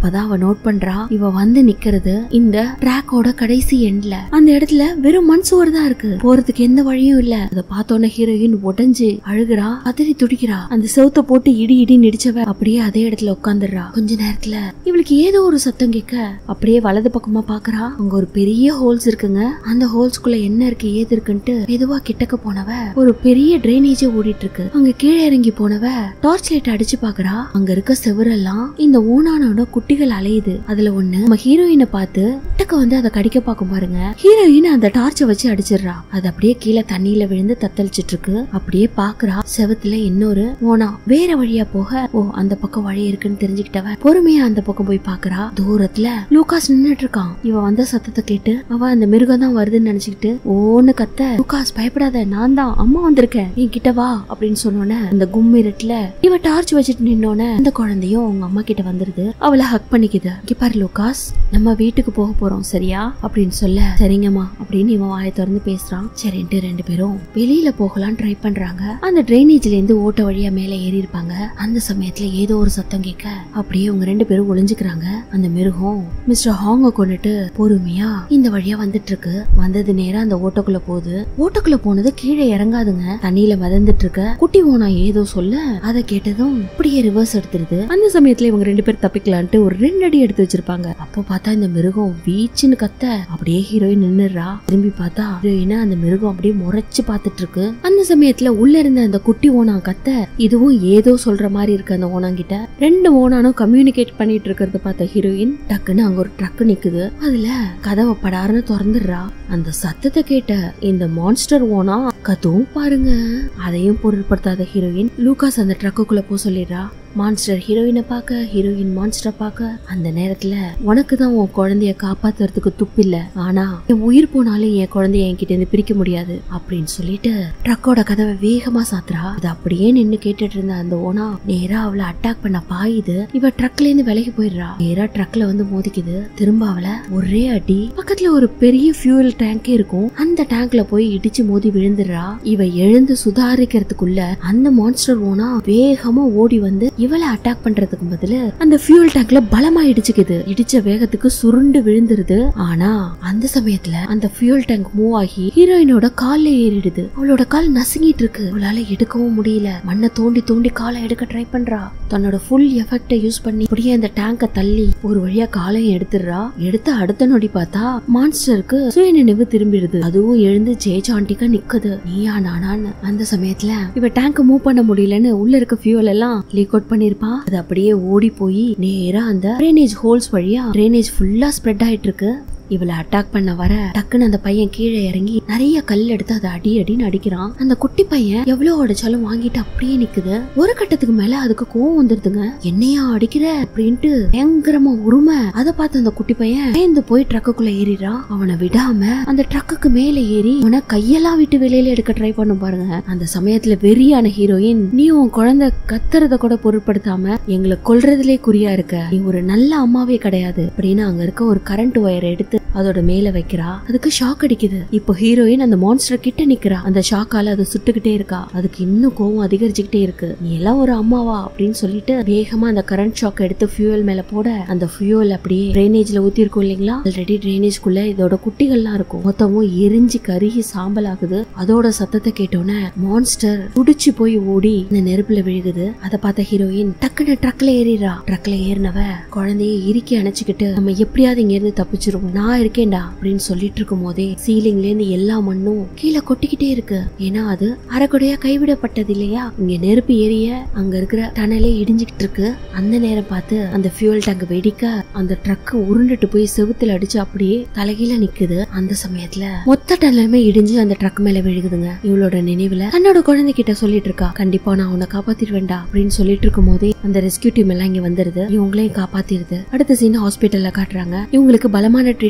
அப்பதான் அவ நோட் பண்றா இவ வந்து நிக்கிறது இந்த ட்ராக்கோட கடைசி எண்ட்ல அந்த இடத்துல வெறும் மண் சுவர் தான் இருக்கு போறதுக்கு எந்த வழியும் இல்ல அத பார்த்தோன்னே ஹீரோயின் உடைஞ்சு அழுகுறா அதிரி துடிக்கிறா அந்த செவுத்த போட்டு இடி இடி நிடிச்சவ அப்படியே அதே இடத்துல உட்காந்துடுறா கொஞ்ச நேரத்துல இவளுக்கு ஏதோ ஒரு சத்தம் கேட்க அப்படியே வலது பக்கமா பாக்குறா அங்க ஒரு பெரிய ஹோல்ஸ் இருக்குங்க அந்த ஹோல்ஸ்குள்ள என்ன இருக்கு ஏது இருக்குன்ட்டு மெதுவா கிட்டக்க போனவ ஒரு பெரிய டிரைனேஜ் ஓடிட்டு இருக்கு அங்க கீழே இறங்கி போனவ டார்ச் லைட் அடிச்சு பாக்குறா அங்க இருக்க செவரெல்லாம் இந்த ஊனானோட குட்டிகள் அலையுது அதுல ஒண்ணு நம்ம ஹீரோயினை பார்த்து கிட்டக்க வந்து அதை கடிக்க பாக்கும் பாருங்க ஹீரோயின் அந்த டார்ச்சை வச்சு அடிச்சிடுறா அது அப்படியே கீழே தண்ணியில விழுந்து தத்தளிச்சிட்டு இருக்கு அப்படியே பாக்குறா செவத்துல இன்னொரு ஓனா வேற வழியா போக ஓ அந்த பக்கம் வழி இருக்குன்னு தெரிஞ்சுக்கிட்டவ பொறுமையா அந்த பக்கம் போய் பாக்குறா தூரத்துல லூகாஸ் நின்னுட்டு இருக்கான் இவ வந்த சத்தத்தை கேட்டு அவ அந்த மிருகம் தான் வருதுன்னு நினைச்சுக்கிட்டு ஓன்னு கத்த லூகாஸ் பயப்படாத நான் தான் அம்மா வந்திருக்கேன் நீ கிட்ட வா அப்படின்னு சொன்னோன்னே அந்த கும்மிரட்ல இவ டார்ச் வச்சுட்டு நின்னோன்னே அந்த குழந்தையும் அவங்க அம்மா கிட்ட வந்துருது அவளை ஹக் பண்ணிக்குது இங்க பாரு லூகாஸ் நம்ம வீட்டுக்கு போக போறோம் சரியா அப்படின்னு சொல்ல சரிங்கம்மா அப்படின்னு இவன் வாயை திறந்து பேசுறான் சரின்ட்டு ரெண்டு பேரும் வெளியில போகலாம் ட்ரை பண்றாங்க அந்த டிரைனேஜ்ல இருந்து ஓட்ட வழியா மேல ஏறி இருப்பாங்க அந்த சமயத்துல ஏதோ ஒரு சத்தம் கேட்க அப்படியே அவங்க ரெண்டு பேரும் ஒளிஞ்சுக்கிறாங்க அந்த மிருகம் மிஸ்டர் ஹாங்க கொண்டுட்டு பொறுமையா இந்த வழியா வந்துட்டு இருக்கு வந்தது நேரா அந்த ஓட்டோக்குள்ள போகுது ஓட்டோக்குள்ள போனது கீழே இறங்காதுங்க தண்ணியில மிதந்துட்டு இருக்க குட்டி ஓனா ஏதோ சொல்ல அதை கேட்டதும் அப்படியே ரிவர்ஸ் எடுத்துருது அந்த சமயத்துல இவங்க ரெண்டு பேர் தப்பிக்கலான்ட்டு ஒரு ரெண்டு அடி எடுத்து வச்சிருப்பாங்க அப்போ பார்த்தா இந்த மிருகம் வீச்சுன்னு கத்த அப்படியே ஹீரோயின் நின்னுறா திரும்பி பார்த்தா ஹீரோயினை அந்த மிருகம் அப்படியே முறைச்சு பார்த்துட்டு இருக்கு அந்த சமயத்துல உள்ள இருந்த அந்த குட்டி ஓனா கத்த இதுவும் ஏதோ சொல்ற மாதிரி இருக்கு அந்த ஓனாங்கிட்ட ரெண்டு ஓனானும் கம்யூனிகேட் பண்ணிட்டு இருக்கிறத பார்த்த ஹீரோயின் டக்குன்னு அங்க ஒரு ட்ரக் நிக்குது அதுல கதவை படாருன்னு திறந்துடுறா அந்த சத்தத்தை கேட்ட இந்த மான்ஸ்டர் ஓனா கத்துவும் பாருங்க அதையும் பொருட்படுத்தாத ஹீரோயின் லூகாஸ் அந்த ட்ரக்குக்குள்ள போ சொல்லிடுறா மான்ஸ்டர் ஹீரோயினை பார்க்க ஹீரோயின் மான்ஸ்டரை பார்க்க அந்த நேரத்துல உனக்கு தான் உன் குழந்தைய காப்பாத்துறதுக்கு துப்பில்ல ஆனா என் உயிர் போனாலும் என் குழந்தைய என்கிட்ட இருந்து பிரிக்க முடியாது அப்படின்னு சொல்லிட்டு ட்ரக்கோட கதவை வேகமா சாத்துறா அது அப்படியே நின்னு கேட்டுட்டு இருந்த அந்த ஓனா நேரா அவளை அட்டாக் பண்ண பாயுது இவ ட்ரக்ல இருந்து விலகி போயிடுறா நேரா ட்ரக்ல வந்து மோதிக்குது திரும்ப அவளை ஒரே அடி பக்கத்துல ஒரு பெரிய ஃபியூல் டேங்கே இருக்கும் அந்த டேங்க்ல போய் இடிச்சு மோதி விழுந்துடுறா இவ எழுந்து சுதாரிக்கிறதுக்குள்ள அந்த மான்ஸ்டர் ஓனா வேகமா ஓடி வந்து இவளை அட்டாக் பண்றதுக்கு பதிலு அந்த ஃபியூல் டேங்க்ல பலமா இடிச்சுக்குது இடிச்ச வேகத்துக்கு சுருண்டு விழுந்துருது ஆனா அந்த சமயத்துல அந்த ஃபியூல் டேங்க் மூவ் ஆகி ஹீரோயினோட கால்ல ஏறிடுது அவளோட கால் நசுங்கிட்டு இருக்கு அவளால எடுக்கவும் முடியல மண்ணை தோண்டி தோண்டி காலை எடுக்க ட்ரை பண்றா தன்னோட ஃபுல் எஃபெக்ட யூஸ் பண்ணி அப்படியே அந்த டேங்க தள்ளி ஒரு வழியா காலையும் எடுத்துடுறா எடுத்து அடுத்த நொடி பார்த்தா மான்ஸ்டருக்கு சுய நினைவு திரும்பிடுது அதுவும் எழுந்து ஜெயச்சாண்டிக்கா நிக்குது நீயா நானான்னு அந்த சமயத்துல இவ டேங்க மூவ் பண்ண முடியலன்னு உள்ள இருக்க ஃபியூல் எல்லாம் லீக் அவுட் பண்ணிருப்பா அது அப்படியே ஓடி போய் நேரா அந்த ட்ரைனேஜ் ஹோல்ஸ் வழியா ட்ரைனேஜ் ஃபுல்லா ஸ்ப்ரெட் ஆயிட்டு இருக்கு இவளை அட்டாக் பண்ண வர டக்குன்னு அந்த பையன் கீழே இறங்கி நிறைய கல் எடுத்து அதை அடி அடின்னு அடிக்கிறான் அந்த குட்டி பையன் எவ்வளவு அடிச்சாலும் வாங்கிட்டு அப்படியே நிக்குது ஒரு கட்டத்துக்கு மேல அதுக்கு கோவம் வந்துருதுங்க என்னையா அடிக்கிற அப்படின்ட்டு பயங்கரமா உரிமை அதை பார்த்து அந்த குட்டி பையன் பயந்து போய் ட்ரக்குக்குள்ள ஏறிடுறான் அவனை விடாம அந்த ட்ரக்குக்கு மேல ஏறி அவனை கையெல்லாம் விட்டு வெளியில எடுக்க ட்ரை பண்ணும் பாருங்க அந்த சமயத்துல வெறியான ஹீரோயின் நீ உன் குழந்தை கத்துறத கூட பொருட்படுத்தாம எங்களை கொல்றதுலே குறியா இருக்க நீ ஒரு நல்ல அம்மாவே கிடையாது அப்படின்னு அங்க இருக்க ஒரு கரண்ட் ஒயரை எடுத்து அதோட மேல வைக்கிறா அதுக்கு ஷாக் அடிக்குது இப்போ ஹீரோயின் அந்த மான்ஸ்டர் கிட்ட நிக்கிறா அந்த ஷாக்கால அதை சுட்டுக்கிட்டே இருக்கா அதுக்கு இன்னும் கோவம் அதிகரிச்சுக்கிட்டே இருக்கு நீ எல்லாம் ஒரு அம்மாவா அப்படின்னு சொல்லிட்டு வேகமா அந்த கரண்ட் ஷாக் எடுத்து ஃபியூவல் மேல போட அந்த ஃபியூவல் அப்படியே ட்ரைனேஜ்ல ஊத்தி இருக்கும் இல்லைங்களா ஆல்ரெடி ட்ரைனேஜ்குள்ள இதோட குட்டிகள்லாம் இருக்கும் மொத்தமும் எரிஞ்சு கருகி சாம்பல் ஆகுது அதோட சத்தத்தை கேட்டோன்னே மான்ஸ்டர் துடிச்சு போய் ஓடி இந்த நெருப்புல விழுகுது அதை பார்த்த ஹீரோயின் டக்குன்னு ட்ரக்ல ஏறிடுறா ட்ரக்ல ஏறினவ குழந்தைய இறுக்கி அணைச்சுக்கிட்டு நம்ம எப்படியாவது இங்க இருந்து தப்பிச்சிருவோம் நான் இருக்கேன்டா அப்படின்னு சொல்லிட்டு இருக்கும் போதே சீலிங்ல இருந்து எல்லா மண்ணும் கீழே கொட்டிக்கிட்டே இருக்கு ஏன்னா அது அரைக்குறையா கைவிடப்பட்டது இல்லையா இங்க நெருப்பு ஏறிய அங்க இருக்கிற டனலே இடிஞ்சுக்கிட்டு இருக்கு அந்த நேரம் பார்த்து அந்த ஃபியூல் டேங்க் வெடிக்க அந்த ட்ரக் உருண்டுட்டு போய் செவுத்துல அடிச்சு அப்படியே தலைகீழ நிக்குது அந்த சமயத்துல மொத்த டனலுமே இடிஞ்சு அந்த ட்ரக் மேல விழுகுதுங்க இவளோட நினைவுல தன்னோட குழந்தைகிட்ட சொல்லிட்டு இருக்கா கண்டிப்பா நான் உன்னை காப்பாத்திடுவேன்டா அப்படின்னு சொல்லிட்டு இருக்கும் போதே அந்த ரெஸ்கியூ டீம் எல்லாம் இங்க வந்துருது இவங்களையும் காப்பாத்திருது அடுத்த சீன் ஹாஸ்பிட்டல்ல காட்டுறாங்க இவங்களுக்கு பலமான ட்ரீட்மெண்ட்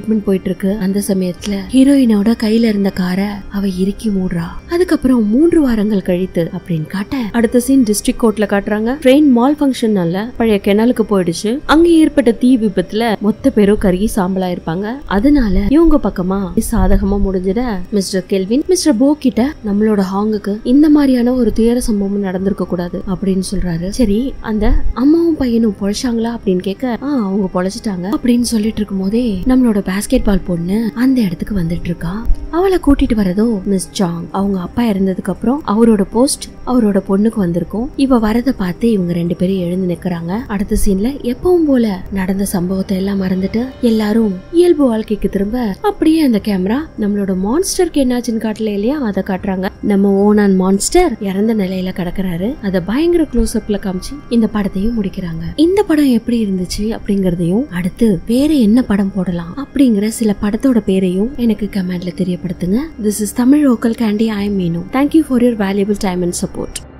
ட்ரீட்மெண்ட் போயிட்டு இருக்கு அந்த சமயத்துல ஹீரோயினோட கையில இருந்த காரை அவ இறுக்கி மூடுறா அதுக்கப்புறம் மூன்று வாரங்கள் கழித்து அப்படின்னு காட்ட அடுத்த சீன் டிஸ்ட்ரிக்ட் கோர்ட்ல காட்டுறாங்க ட்ரெயின் மால் ஃபங்க்ஷன்னால பழைய கெனலுக்கு போயிடுச்சு அங்க ஏற்பட்ட தீ விபத்துல மொத்த பேரும் கருகி சாம்பலா இருப்பாங்க அதனால இவங்க பக்கமா சாதகமா முடிஞ்சிட மிஸ்டர் கெல்வின் மிஸ்டர் போ கிட்ட நம்மளோட ஹாங்குக்கு இந்த மாதிரியான ஒரு துயர சம்பவம் நடந்திருக்க கூடாது அப்படின்னு சொல்றாரு சரி அந்த அம்மாவும் பையனும் பொழைச்சாங்களா அப்படின்னு கேட்க ஆ அவங்க பொழைச்சிட்டாங்க அப்படின்னு சொல்லிட்டு இருக்கும் போதே நம்மளோட பாஸ்கெட் பால் பொண்ணு அந்த இடத்துக்கு வந்துட்டு இருக்கா அவளை கூட்டிட்டு வரதோ மிஸ் ஜாங் அவங்க அப்பா இறந்ததுக்கு அப்புறம் அவரோட போஸ்ட் அவரோட பொண்ணுக்கு வந்திருக்கும் இவ வரத பார்த்து இவங்க ரெண்டு பேரும் எழுந்து நிக்கிறாங்க அடுத்த சீன்ல எப்பவும் போல நடந்த சம்பவத்தை எல்லாம் மறந்துட்டு எல்லாரும் இயல்பு வாழ்க்கைக்கு திரும்ப அப்படியே அந்த கேமரா நம்மளோட மான்ஸ்டருக்கு என்னாச்சுன்னு காட்டல இல்லையா அதை காட்டுறாங்க நம்ம ஓனான் மான்ஸ்டர் இறந்த நிலையில கிடக்குறாரு அத பயங்கர க்ளோஸ் அப்ல காமிச்சு இந்த படத்தையும் முடிக்கிறாங்க இந்த படம் எப்படி இருந்துச்சு அப்படிங்கறதையும் அடுத்து வேற என்ன படம் போடலாம் அப்படிங்கிற சில படத்தோட பேரையும் எனக்கு கமெண்ட்ல தெரியப்படுத்துங்க this is Tamil local candy I Meenu thank you for your valuable time and support